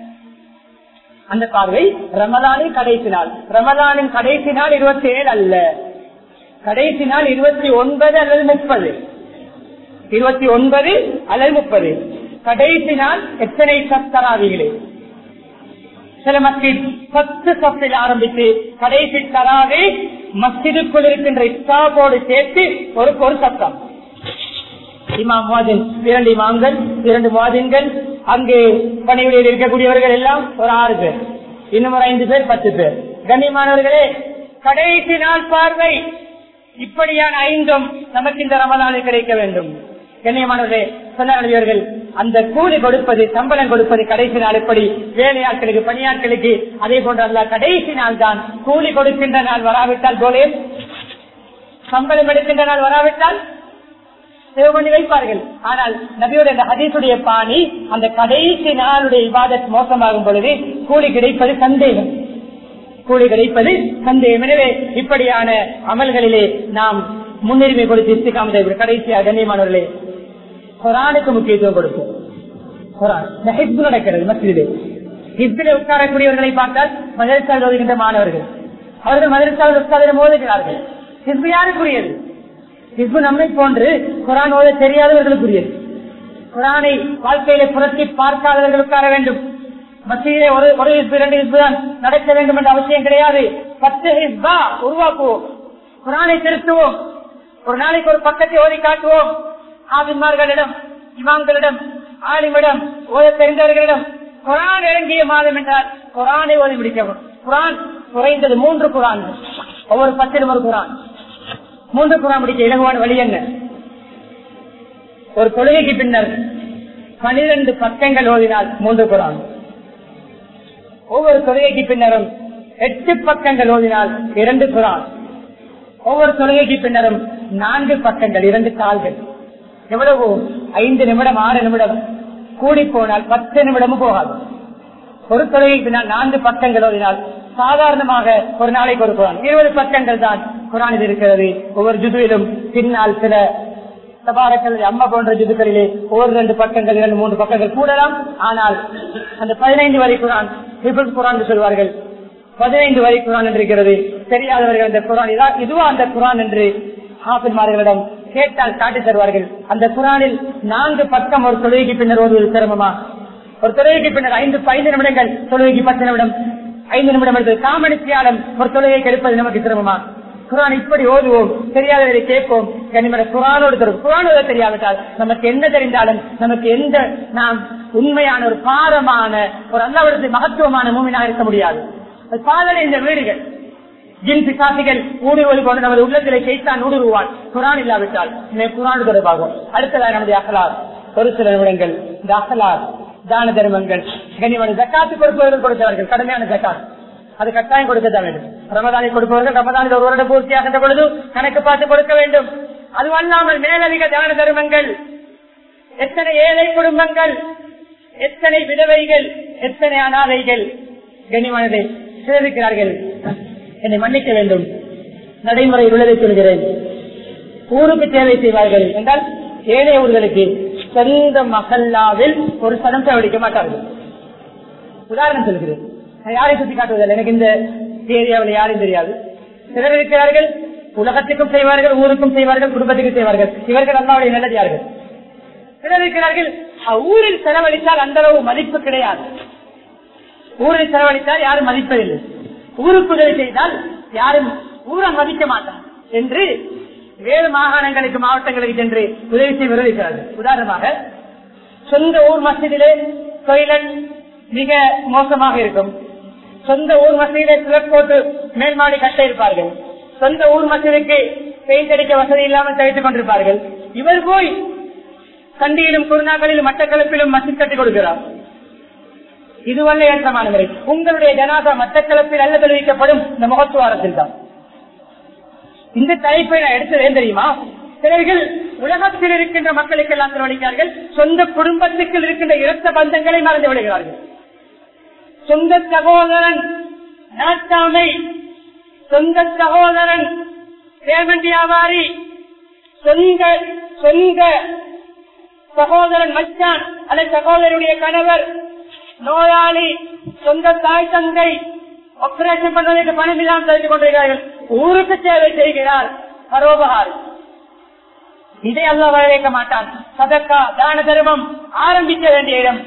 அந்த பார்வை ரமலானின் கடைசி நாள் ரமலானின் கடைசி நாள் இருபத்தி ஏழு அல்ல கடைசி நாள் இருபத்தி ஒன்பது அல்லது முப்பது இருபத்தி ஒன்பது அல்லது முப்பது கடைசி நாள் எத்தனை சத்தராவிகளே சில மஸ்ஜித் பத்து சத்தில் ஆரம்பித்து கடைசி தராவே மஸ்ஜிதுக்குள் இருக்கின்ற இஸ்தாபோடு சேர்த்து ஒரு ஒரு சத்தம் இமாம் முவாதின் இரண்டு இமாம்கள் இரண்டு முவாதின்கள் அங்கு பணிவிடையில் இருக்கக்கூடியவர்கள் எல்லாம் ஒரு ஆறு பேர் இன்னும் ஒரு ஐந்து பேர் பத்து பேர் கண்ணியமானவர்களே கடைசி நாள் பார்வை இப்படியான ஐந்தும் நமக்கு இந்த ரமதானில் கிடைக்க வேண்டும் கண்ணியமானவர்களே சொன்னார்கள் அந்த கூலி கொடுப்பது சம்பளம் கொடுப்பது கடைசி நாள் எப்படி வேலையாட்களுக்கு பணியாட்களுக்கு அதே போன்ற அல்ல கடைசி நாள் தான் கூலி கொடுக்கின்ற நாள் வராவிட்டால் போலே சம்பளம் எடுக்கின்ற நாள் வராவிட்டால் சேவை பண்ணி வைப்பார்கள் ஆனால் நபியோட இந்த ஹதீசுடைய பாணி அந்த கடைசி நாளுடைய இபாதத் மோசமாகும் பொழுது கூலி கிடைப்பது சந்தேகம் கூலி கிடைப்பது சந்தேகம் எனவே இப்படியான அமல்களிலே நாம் முன்னுரிமை கொடுத்து இஸ்திகாமதை கடைசியாக கண்ணியமானவர்களே குரானுக்கு முக்கியத்துவம் கொடுப்போம் குரான் இந்த ஹிப்து நடக்கிறது மசிதிலே ஹிப்திலே உட்காரக்கூடியவர்களை பார்த்தால் மதரசாவில் ஓதுகின்ற மாணவர்கள் அவர்கள் மதரசாவில் உட்கார்ந்து ஓதுகிறார்கள் ஹிப்து யாருக்குரியது ஹிப்து நம்மை போன்று குரான் ஓத தெரியாதவர்களுக்குரியது குரானை வாழ்க்கையில புரட்டி பார்க்காதவர்களுக்காக வேண்டும் மத்தியிலே ஒரு ஒரு ஹிஸ்பு இரண்டு ஹிஸ்பு தான் நடக்க வேண்டும் என்ற அவசியம் கிடையாது பத்து ஹிஸ்பா உருவாக்குவோம் குரானை திருத்துவோம் ஒரு நாளைக்கு ஒரு பக்கத்தை ஓதி காட்டுவோம் ஆவின்மார்களிடம் இமாம்களிடம் ஆலிமிடம் ஓத தெரிந்தவர்களிடம் குரான் இறங்கிய மாதம் என்றால் குரானை ஓதி முடிக்கவும் குரான் குறைந்தது மூன்று குரான் ஒவ்வொரு பத்திலும் ஒரு குரான் மூன்று குரான் முடிக்க இலகுவான வழி என்ன ஒரு தொழுகைக்கு பின்னர் பனிரெண்டு பக்கங்கள் ஓதினால் மூன்று குரான் ஒவ்வொரு தொழுகைக்கு பின்னரும் எட்டு பக்கங்கள் ஓதினால் இரண்டு குரான் ஒவ்வொரு தொழுகைக்கு பின்னரும் நான்கு பக்கங்கள் இரண்டு கால்கள் எவ்வளவு ஐந்து நிமிடம் ஆறு நிமிடம் கூடி போனால் பத்து நிமிடமும் போகாது ஒரு தொழுகைக்கு பின்னால் நான்கு பக்கங்கள் ஓதினால் சாதாரணமாக ஒரு நாளைக்கு ஒரு குரான் இருபது பக்கங்கள் தான் குரானில் இருக்கிறது ஒவ்வொரு ஜுதுவிலும் பின்னால் சில தபாரக்கள் அம்மா போன்ற ஜுதுக்களிலே ஒரு ரெண்டு பக்கங்கள் இரண்டு மூன்று பக்கங்கள் கூடலாம் ஆனால் அந்த பதினைந்து வரை குரான் ஹிபுல் குரான் என்று சொல்வார்கள் பதினைந்து வரை குரான் என்று இருக்கிறது தெரியாதவர்கள் அந்த குரான் இதா- இதுவா அந்த குரான் என்று ஹாபின்மார்களிடம் கேட்டால் காட்டி தருவார்கள் அந்த குரானில் நான்கு பக்கம் ஒரு தொழுகைக்கு பின்னர் ஓதுவது சிரமமா ஒரு தொழுகைக்கு பின்னர் ஐந்து ஐந்து நிமிடங்கள் தொழுகைக்கு பத்து நிமிடம் ஐந்து நிமிடம் எடுத்து காமணித்தியாலம் ஒரு தொழுகைக்கு எடுப்பது நமக்கு சிரமமா குரான் இப்படி ஓதுவோம் தெரியாதவரை கேட்போம் கனிமட குரானோடு தொடர்பு குரான் ஓத தெரியாவிட்டால் நமக்கு என்ன தெரிந்தாலும் நமக்கு எந்த நாம் உண்மையான ஒரு பாரமான ஒரு அல்லாவிடத்தில் மகத்துவமான மூமினாக இருக்க முடியாது அது பாதலை இந்த வீடுகள் ஜின் பிசாசிகள் ஊடுருவது கொண்டு நமது உள்ளத்திலே செய்தான் ஊடுருவான் குரான் இல்லாவிட்டால் இனிமே குரான் தொடர்பாகும் அடுத்ததாக நம்முடைய அகலார் ஒரு சில நிமிடங்கள் இந்த அகலார் தான தர்மங்கள் கனிமணி ஜக்காத்து கொடுப்பவர்கள் கொடுத்தவர்கள் கடுமையான ஜக்காத் அது கட்டாயம் கொடுக்கத்தான் வேண்டும் ரமதானை கொடுப்பவர்கள் ரமதானில் ஒரு வருடம் பூர்த்தியாகின்ற பொழுது கணக்கு பார்த்து கொடுக்க வேண்டும் அது அல்லாமல் மேலதிக தான தர்மங்கள் எத்தனை ஏழை குடும்பங்கள் எத்தனை விதவைகள் எத்தனை அனாதைகள் கனிமனதை சேவிக்கிறார்கள் என்னை மன்னிக்க வேண்டும் நடைமுறை உள்ளதை சொல்கிறேன் ஊருக்கு சேவை செய்வார்கள் என்றால் ஏழை ஊர்களுக்கு சொந்த மகல்லாவில் ஒரு சடம் செலவழிக்க மாட்டார்கள் உதாரணம் சொல்கிறேன் நான் யாரை சுட்டி காட்டுவதில்லை எனக்கு இந்த ஏரியாவில் யாரும் தெரியாது சிலர் இருக்கிறார்கள் உலகத்துக்கும் செய்வார்கள் ஊருக்கும் செய்வார்கள் குடும்பத்துக்கும் செய்வார்கள் இவர்கள் அல்லாவுடைய நல்லதார்கள் சிலர் இருக்கிறார்கள் அஹ், ஊரில் செலவழித்தால் அந்த அளவு மதிப்பு கிடையாது ஊரில் செலவழித்தால் யாரும் மதிப்பதில்லை ஊருக்கு உதவி செய்தால் யாரும் ஊரை மதிக்க மாட்டார் என்று வேறு மாகாணங்களுக்கு மாவட்டங்களுக்கு சென்று உதவி செய்வர்கள் இருக்கிறார்கள் உதாரணமாக சொந்த ஊர் மசிதிலே டொய்லெட் மிக மோசமாக இருக்கும் சொந்த ஊர் மசீதிலே சிலர் போட்டு மேல் மாடி கட்ட இருப்பார்கள் சொந்த ஊர் மசீதுக்கு பெயிண்ட் அடிக்க வசதி இல்லாமல் தவித்துக் கொண்டிருப்பார்கள் இவர் போய் கண்டியிலும் குருநாக்களிலும் மட்டக்களப்பிலும் மசித் கட்டி கொடுக்கிறார் இதுவல்ல ஏற்றமான முறை உங்களுடைய ஜனாதா மட்டக்களப்பில் அல்ல தெரிவிக்கப்படும் இந்த முகத்துவாரத்தில் தான் இந்த தலைப்பை நான் எடுத்தது ஏன் தெரியுமா சிலர்கள் உலகத்தில் இருக்கின்ற மக்களுக்கு எல்லாம் செலவழிக்கிறார்கள் சொந்த குடும்பத்துக்கு இருக்கின்ற இரத்த பந்தங்களை மறந்து விடுகிறார்கள் சொந்த சகோதரன் நாட்டாமை சொந்த சகோதரன் பேமெண்ட் வியாபாரி சொந்த சொந்த சகோதரன் மச்சான் அல்லது சகோதரனுடைய கணவர் நோயாளி சொந்த தாய் தந்தை ஆபரேஷன் பண்ணுவதற்கு பணம் இல்லாமல் தெரிந்து கொண்டிருக்கிறார்கள் ஊருக்கு சேவை செய்கிறார் பரோபகார் இதை அல்ல வரவேற்க மாட்டான் சதக்கா தான தர்மம் ஆரம்பிக்க வேண்டிய இடம்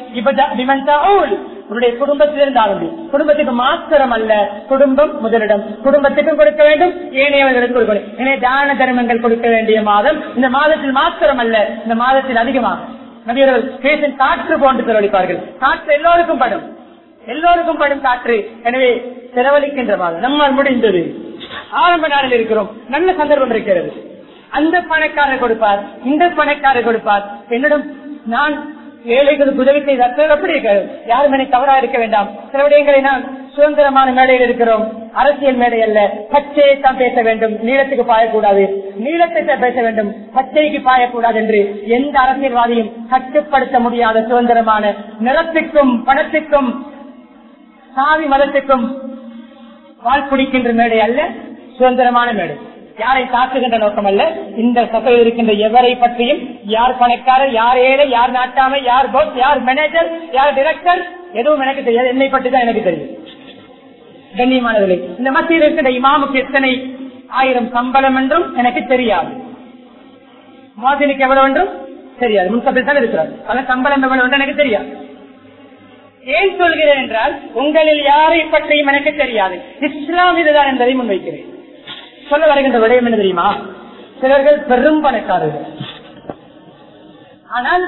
உன்னுடைய குடும்பத்திலிருந்து ஆரம்பி குடும்பத்துக்கு மாத்திரம் அல்ல குடும்பம் முதலிடம் குடும்பத்துக்கும் கொடுக்க வேண்டும் ஏனையவர்களுக்கு கொடுக்க வேண்டும் எனவே தான தர்மங்கள் கொடுக்க வேண்டிய மாதம் இந்த மாதத்தில் மாத்திரம் அல்ல இந்த மாதத்தில் அதிகமாகும் நபியர்கள் பேசும் காற்று போன்று செலவழிப்பார்கள் காற்று எல்லோருக்கும் படும் எல்லோருக்கும் படும் காற்று எனவே செலவழிக்கின்ற மாதம் நம்மால் முடிந்தது ஆரம்ப நாளில் இருக்கிறோம் நல்ல சந்தர்ப்பம் இருக்கிறது அந்த பணக்காரர் கொடுப்பார் இந்த பணக்காரர் கொடுப்பார் என்னிடம் நான் ஏழைகளுக்கு உதவி செய்தால் எப்படி இருக்கிறது யாரும் என்னை தவறா இருக்க வேண்டாம் சில விடயங்களை நான் சுதந்திரமான மேடையில் இருக்கிறோம் அரசியல் மேடை அல்ல பச்சையை தான் பேச வேண்டும் நீளத்துக்கு பாயக்கூடாது நீளத்தை தான் பேச வேண்டும் பச்சைக்கு பாயக்கூடாது என்று எந்த அரசியல்வாதியும் கட்டுப்படுத்த முடியாத சுதந்திரமான நிலத்துக்கும் பணத்துக்கும் சாதி மதத்துக்கும் வாழ் பிடிக்கின்ற மேடை அல்ல சுதந்திரமான மேடை யாரை தாக்குகின்ற நோக்கம் அல்ல இந்த சபையில் இருக்கின்ற எவரை பற்றியும் யார் பணக்காரர் யார் ஏழை யார் நாட்டாமை யார் போஸ் யார் மேனேஜர் யார் டிரெக்டர் எதுவும் எனக்கு தெரியாது என்னை பற்றி தான் எனக்கு தெரியும் கண்ணியமானவர்களே இந்த மத்தியில் இருக்கின்ற இமாமுக்கு எத்தனை ஆயிரம் சம்பளம் என்றும் எனக்கு தெரியாது மாதினுக்கு எவ்வளவு என்றும் தெரியாது முன்சபையில் தான் இருக்கிறார் ஆனா சம்பளம் எவ்வளவு என்று எனக்கு தெரியாது ஏன் சொல்கிறேன் என்றால் உங்களில் யாரை பற்றியும் எனக்கு தெரியாது இஸ்லாம் இதுதான் என்பதை முன்வைக்கிறேன் சொல்ல வருகின்ற விடயம் என்ன தெரியுமா சிலர்கள் பெரும் பணக்காரர்கள் ஆனால்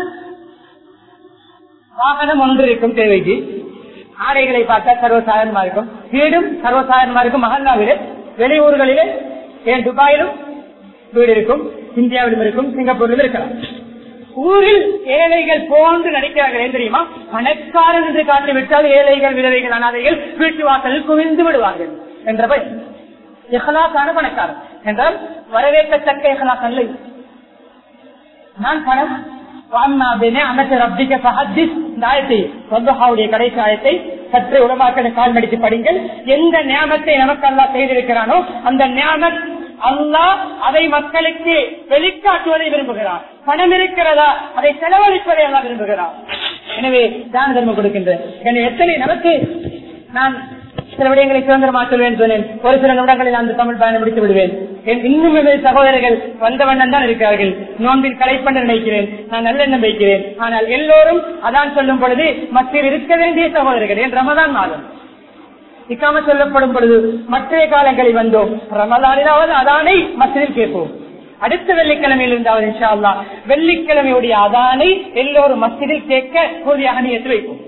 வாகனம் ஒன்று இருக்கும் தேவைக்கு ஆடைகளை பார்த்தா சர்வசாதாரணமா இருக்கும் வீடும் சர்வசாதாரணமா இருக்கும் மகல்லாவிலே வெளியூர்களிலே ஏன் துபாயிலும் வீடு இருக்கும் இந்தியாவிலும் இருக்கும் சிங்கப்பூரிலும் இருக்கலாம் ஊரில் ஏழைகள் போன்று நடிக்கிறார்கள் ஏன் தெரியுமா பணக்காரன் என்று காட்டிவிட்டால் ஏழைகள் விதவைகள் அனாதைகள் வீட்டு வாசலில் குவிந்து விடுவார்கள் என்ற பயம் எஹலாக்கான பணக்காரன் என்றால் வரவேற்கத்தக்க எஹலாக் அல்ல நான் பணம் அமைச்சர் அப்திக்க சஹத்திஸ் இந்த ஆயத்தை வந்தஹாவுடைய கடைசி ஆயத்தை சற்று உடமாக்களை கால் மடித்து படிங்கள் எந்த நியாமத்தை நமக்கு அல்லா செய்திருக்கிறானோ அந்த நியாமத் அல்லாஹ் அதை மக்களுக்கு வெளிக்காட்டுவதை விரும்புகிறார் பணம் இருக்கிறதா அதை செலவழிப்பதை அல்லா விரும்புகிறார் எனவே தான தர்மம் கொடுக்கின்ற எத்தனை நமக்கு நான் சில விடயங்களை சுதந்திரமா சொல்வேன் சொன்னேன் ஒரு சில நிமிடங்களில் அந்த தமிழ் பயணம் முடித்து விடுவேன் இன்னும் சகோதரர்கள் வந்த வண்ணம் தான் இருக்கிறார்கள் நோன்பில் கலைப்பண்டு நினைக்கிறேன் நான் நல்லெண்ணம் வைக்கிறேன் ஆனால் எல்லோரும் அதான் சொல்லும் பொழுது மத்தியில் இருக்க வேண்டிய சகோதரர்கள் என் ரமதான் மாதம் இக்காம சொல்லப்படும் பொழுது மற்ற காலங்களில் வந்தோம் ரமதானிலாவது அதானை மத்தியில் கேட்போம் அடுத்த வெள்ளிக்கிழமையில் இருந்தாவது இன்ஷா அல்லா வெள்ளிக்கிழமையுடைய அதானை எல்லோரும் மஸ்ஜிதில் கேட்க உறுதியாக நீயத்து வைப்போம்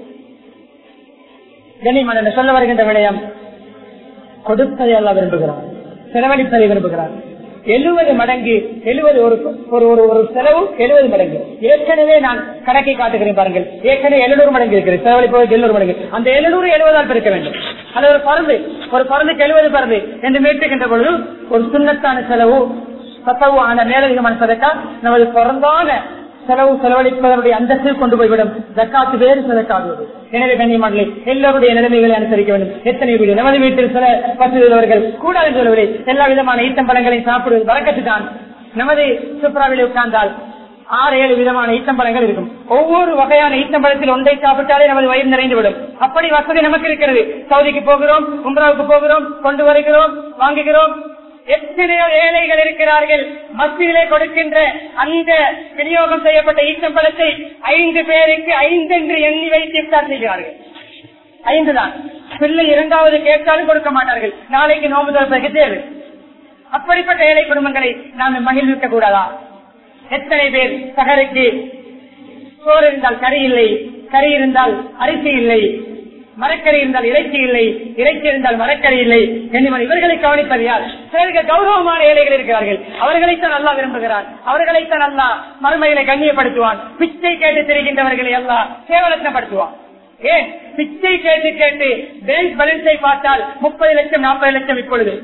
கண்ணியமான சொல்ல வருகின்ற விடயம் கொடுப்பதை அல்ல விரும்புகிறார் செலவழிப்பதை விரும்புகிறார் எழுபது மடங்கு எழுபது ஒரு ஒரு ஒரு ஒரு செலவு எழுபது மடங்கு ஏற்கனவே நான் கணக்கை காட்டுகிறேன் பாருங்கள் ஏற்கனவே எழுநூறு மடங்கு இருக்கிறது செலவழிப்பதற்கு எழுநூறு மடங்கு அந்த எழுநூறு எழுபதால் பெருக்க வேண்டும் அது ஒரு பறந்து ஒரு பறந்துக்கு எழுபது பறந்து என்று மேட்டுகின்ற பொழுது ஒரு சுண்ணத்தான செலவு சத்தவு ஆன மேலதிகமான சதக்கா நமது பிறந்தான செலவு செலவழிப்பதனுடைய அந்தஸ்தில் கொண்டு போய்விடும் ஜக்காத்து வேறு சதக்காகுவது எனவே கண்ணியமானே எல்லோருடைய நிலைமைகளை அனுசரிக்க வேண்டும் எத்தனை வீடு நமது வீட்டில் சில பசுவர்கள் கூடாது சொல்லவில்லை எல்லா விதமான ஈட்டம் பழங்களையும் சாப்பிடுவது வழக்கத்து தான் நமது சுப்ராவிலே உட்கார்ந்தால் ஆறு ஏழு விதமான ஈத்தம்பழங்கள் இருக்கும் ஒவ்வொரு வகையான ஈத்தம்பழத்தில் ஒன்றை சாப்பிட்டாலே நமது வயிறு நிறைந்துவிடும் அப்படி வசதி நமக்கு இருக்கிறது சவுதிக்கு போகிறோம் உம்ராவுக்கு போகிறோம் கொண்டு வருகிறோம் வாங்குகிறோம் எத்தனையோ ஏழைகள் இருக்கிறார்கள் மத்தியிலே கொடுக்கின்ற அந்த விநியோகம் செய்யப்பட்ட ஈச்சம்பழத்தை ஐந்து பேருக்கு ஐந்து என்று எண்ணி வைத்து இஃப்தார் செய்கிறார்கள் ஐந்து தான் பிள்ளை இரண்டாவது கேட்டாலும் கொடுக்க மாட்டார்கள் நாளைக்கு நோம்பு திறப்பதற்கு தேவை அப்படிப்பட்ட ஏழை குடும்பங்களை நாம் மகிழ்விக்க கூடாதா எத்தனை பேர் சகருக்கு சோறு இருந்தால் கறி இல்லை கறி இருந்தால் அரிசி இல்லை மரக்கறி இருந்தால் இறைச்சி இல்லை இறைச்சி இருந்தால் மரக்கறி இல்லை என்னவன் இவர்களை கவனிப்பது யார் சிலருக்கு கௌரவமான ஏழைகள் இருக்கிறார்கள் அவர்களைத்தான் நல்லா விரும்புகிறார் அவர்களைத்தான் அல்லா மறுமைகளை கண்ணியப்படுத்துவான் பிச்சை கேட்டு தெரிகின்றவர்களை எல்லாம் கேவலத்தப்படுத்துவான் ஏன் பிச்சை கேட்டு கேட்டு பேங்க் பேலன்ஸை பார்த்தால் முப்பது லட்சம் நாற்பது லட்சம் இப்பொழுது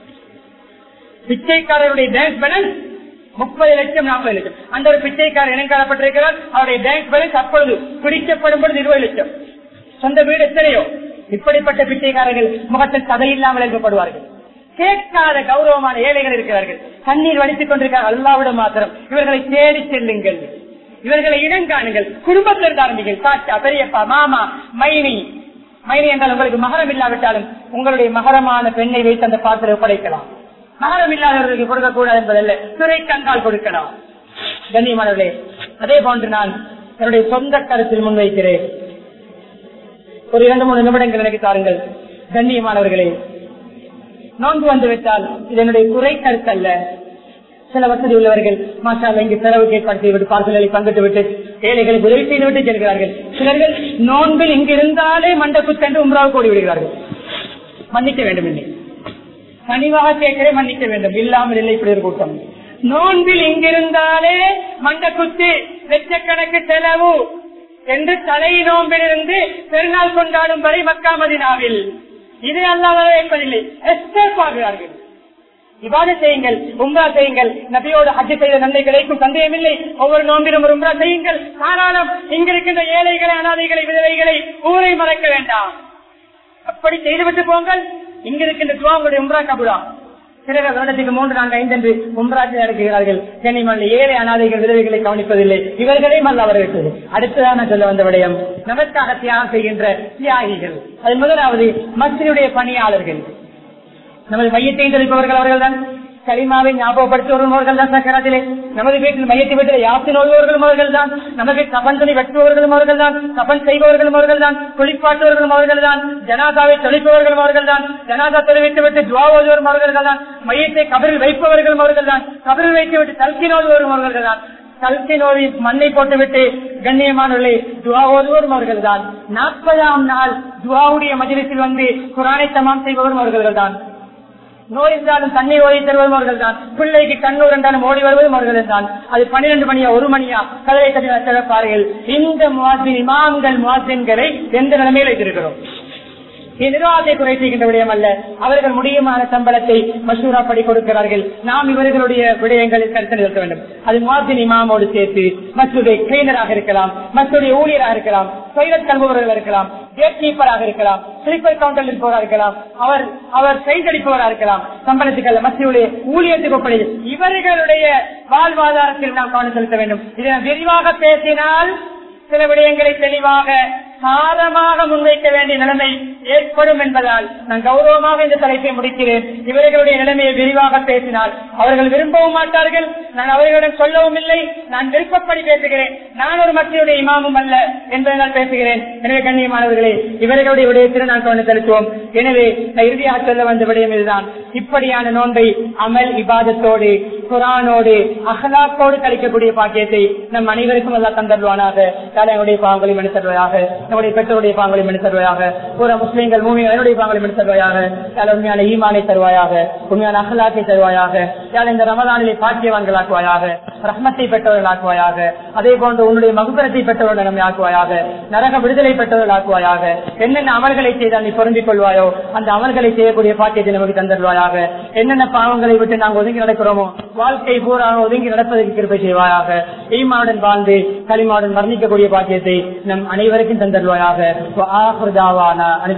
பிச்சைக்காரருடைய பேங்க் பேலன்ஸ் முப்பது லட்சம் நாற்பது லட்சம் அந்த ஒரு பிச்சைக்காரர் இனங்காலப்பட்டிருக்கிறார் அவருடைய பேங்க் பேலன்ஸ் அப்பொழுது பிடிக்கப்படும் பொழுது இருபது லட்சம் சொந்த வீடு எத்தனையோ இப்படிப்பட்ட பிச்சைக்காரர்கள் முகத்தில் கதையில்லாமல் எழுப்பப்படுவார்கள் கேட்காத கௌரவமான ஏழைகள் இருக்கிறார்கள் கண்ணீர் வடித்துக் கொண்டிருக்கிறார் அல்லாவிட மாத்திரம் இவர்களை தேடி செல்லுங்கள் இவர்களை இடம் காணுங்கள் குடும்பத்தில் ஆரம்பிங்கள் சாச்சா பெரியப்பா மாமா மைனி மைனி என்றால் உங்களுக்கு மகரம் இல்லாவிட்டாலும் உங்களுடைய மகரமான பெண்ணை வைத்து அந்த பாத்திரம் ஒப்படைக்கலாம் மகரம் இல்லாதவர்களுக்கு கொடுக்கக்கூடாது என்பதல்ல துறை கண்டால் கொடுக்கலாம் கண்ணியமானவர்களே அதே போன்று நான் என்னுடைய சொந்த கருத்தில் முன்வைக்கிறேன் ஒரு இரண்டு மூணு நிமிடங்கள் எனக்கு தாருங்கள் கண்ணியமானவர்களே நோன்பு வந்து விட்டால் இது என்னுடைய குறை கருத்தல்ல சில வசதி உள்ளவர்கள் மாஷால இங்கு செலவுக்கு ஏற்பாடு விட்டு பார்சல்களை பங்கிட்டு விட்டு ஏழைகளை உதவி செய்து விட்டு செல்கிறார்கள் சிலர்கள் நோன்பில் இங்கு இருந்தாலே மண்டப்பு சென்று உம்ராவுக்கு ஓடி விடுகிறார்கள் மன்னிக்க வேண்டும் இல்லை பணிவாக கேட்கிறே மன்னிக்க வேண்டும் இல்லாமல் இல்லை இப்படி ஒரு கூட்டம் நோன்பில் இங்கிருந்தாலே மண்ட குத்து லட்சக்கணக்கு செலவு என்று தலை நோம்பிலிருந்து பெருநாள் கொண்டாடும் வரை மக்கா மதினாவில் இது அல்லாத வைப்பதில்லை எஸ்கேப் ஆகிறார்கள் இவ்வாறு செய்யுங்கள் உம்ரா செய்யுங்கள் நபியோடு ஹஜ் செய்த நன்மை கிடைக்கும் சந்தேகமில்லை ஒவ்வொரு நோம்பிலும் ஒரு உம்ரா செய்யுங்கள் காரணம் இங்கிருக்கின்ற ஏழைகளை அனாதைகளை விதவைகளை ஊரை மறக்க வேண்டாம் அப்படி செய்துவிட்டு போங்கள் இங்க இருக்கின்ற துவாங்களுடைய உம்ரா கபுரா சிலர் வருடத்துக்கு மூன்று நான்கு ஐந்து என்று உம்ராட்சி நடக்கிறார்கள் சென்னை ஏழை அனாதைகள் விதவைகளை கவனிப்பதில்லை இவர்களே மல்ல அவர்களுக்கு அடுத்ததான சொல்ல வந்த விடயம் நமக்காக தியாகம் செய்கின்ற தியாகிகள் அது முதலாவது மசினுடைய பணியாளர்கள் நமது மையத்தை தெளிப்பவர்கள் அவர்கள் தான் கலிமாவை ஞாபகப்படுத்துவர்களும் அவர்கள் தான் சக்கராத்திலே நமது வீட்டில் மையத்தை வீட்டில் யாத்தின் ஓடுபவர்களும் அவர்கள் தான் நமது கபன் துணி வெட்டுபவர்களும் அவர்கள் தான் கபன் செய்பவர்களும் அவர்கள் தான் குளிப்பாட்டுவர்களும் அவர்கள் தான் ஜனாதாவை தொழிப்பவர்களும் அவர்கள் தான் ஜனாதா தொழிவிட்டு விட்டு துவா ஓதுவரும் அவர்கள் தான் மையத்தை கபரில் வைப்பவர்களும் அவர்கள் தான் கபரில் வைத்து விட்டு தல்கி ஓதுவரும் அவர்கள் தான் கல்கி நோய் மண்ணை போட்டுவிட்டு கண்ணியமானவர்களை துவா ஓதுவரும் அவர்கள் தான் நாற்பதாம் நாள் துவாவுடைய மஜிலிசில் வந்து குரானை தமாம் செய்பவரும் அவர்கள் தான் நோய் இருந்தாலும் தண்ணீர் ஓடி தருவதும் அவர்கள் தான் பிள்ளைக்கு கண்ணூர் என்றாலும் ஓடி வருவதும் அவர்கள் தான் அது பன்னிரண்டு மணியா ஒரு மணியா கதவை தட்டி திறப்பார்கள் இந்த முவாசின் இமாம்கள் முவாசின்களை எந்த நிலைமையில் வைத்திருக்கிறோம் நிர்வாகத்தை குறை செய்கின்ற விடயம் அல்ல அவர்கள் முடியுமான சம்பளத்தை மசூராப்படி கொடுக்கிறார்கள் நாம் இவர்களுடைய விடயங்களில் கருத்து நிறுத்த வேண்டும் அது முவாசின் இமாமோடு சேர்த்து மசூதை கிளீனராக இருக்கலாம் மசூடைய ஊழியராக இருக்கலாம் டொய்லெட் கல்பவர்கள் இருக்கலாம் கேட் கீப்பராக இருக்கலாம் ஸ்லீப்பர் கவுண்டரில் இருப்பவராக இருக்கலாம் அவர் அவர் செய்தளிப்பவராக இருக்கலாம் சம்பளத்துக்கு அல்ல மத்தியுடைய ஊழியத்துக்கு ஒப்படை இவர்களுடைய வாழ்வாதாரத்தில் நாம் கவனம் செலுத்த வேண்டும் இதை விரிவாக பேசினால் சில விடயங்களை தெளிவாக சாதமாக முன்வைக்க வேண்டிய நிலைமை ஏற்படும் என்பதால் நான் கௌரவமாக இந்த தலைப்பை முடிக்கிறேன் இவர்களுடைய நிலைமையை விரிவாக பேசினால் அவர்கள் விரும்பவும் மாட்டார்கள் நான் அவர்களிடம் சொல்லவும் இல்லை நான் விருப்பப்படி பேசுகிறேன் நான் ஒரு மக்களுடைய இமாமும் அல்ல என்பதனால் பேசுகிறேன் எனவே கண்ணியமானவர்களே இவர்களுடைய விடயத்தில் நான் கவனம் செலுத்துவோம் எனவே நான் இறுதியாக சொல்ல வந்த விடயம் இதுதான் இப்படியான நோன்பை அமல் இபாதத்தோடு குரானோடு அகலாக்கோடு கழிக்கக்கூடிய பாக்கியத்தை நம் அனைவருக்கும் எல்லாம் தந்தருவானாக தலைவனுடைய பாவங்களை மனு தருவாயாக நம்முடைய பெற்றோருடைய பாவங்களை மனு தருவாயாக ஒரு முஸ்லீம்கள் மூமி என்னுடைய பாவங்களை மனு தருவாயாக யார் உண்மையான ஈமானை தருவாயாக உண்மையான அகலாக்கை தருவாயாக யார் இந்த ரமதானிலே பாக்கியவான்களாக்குவாயாக ரஹ்மத்தை பெற்றவர்களாக்குவாயாக அதே போன்று உன்னுடைய மகுபரத்தை பெற்றவர்கள் நம்மை ஆக்குவாயாக நரக விடுதலை பெற்றவர்கள் ஆக்குவாயாக என்னென்ன அமல்களை செய்தால் நீ பொருந்திக் கொள்வாயோ அந்த அமல்களை செய்யக்கூடிய பாக்கியத்தை நமக்கு தந்தருவாயாக என்னென்ன பாவங்களை விட்டு நாங்கள் ஒதுங்கி நடக்கிறோமோ வாழ்க்கை பூராக ஒதுங்கி நடப்பதற்கு கிருப்பை செய்வாயாக ஈமாவுடன் வாழ்ந்து களிமாவுடன் வர்ணிக்கக்கூடிய பாக்கியத்தை நம் அனைவருக்கும் தந்தருவாயாக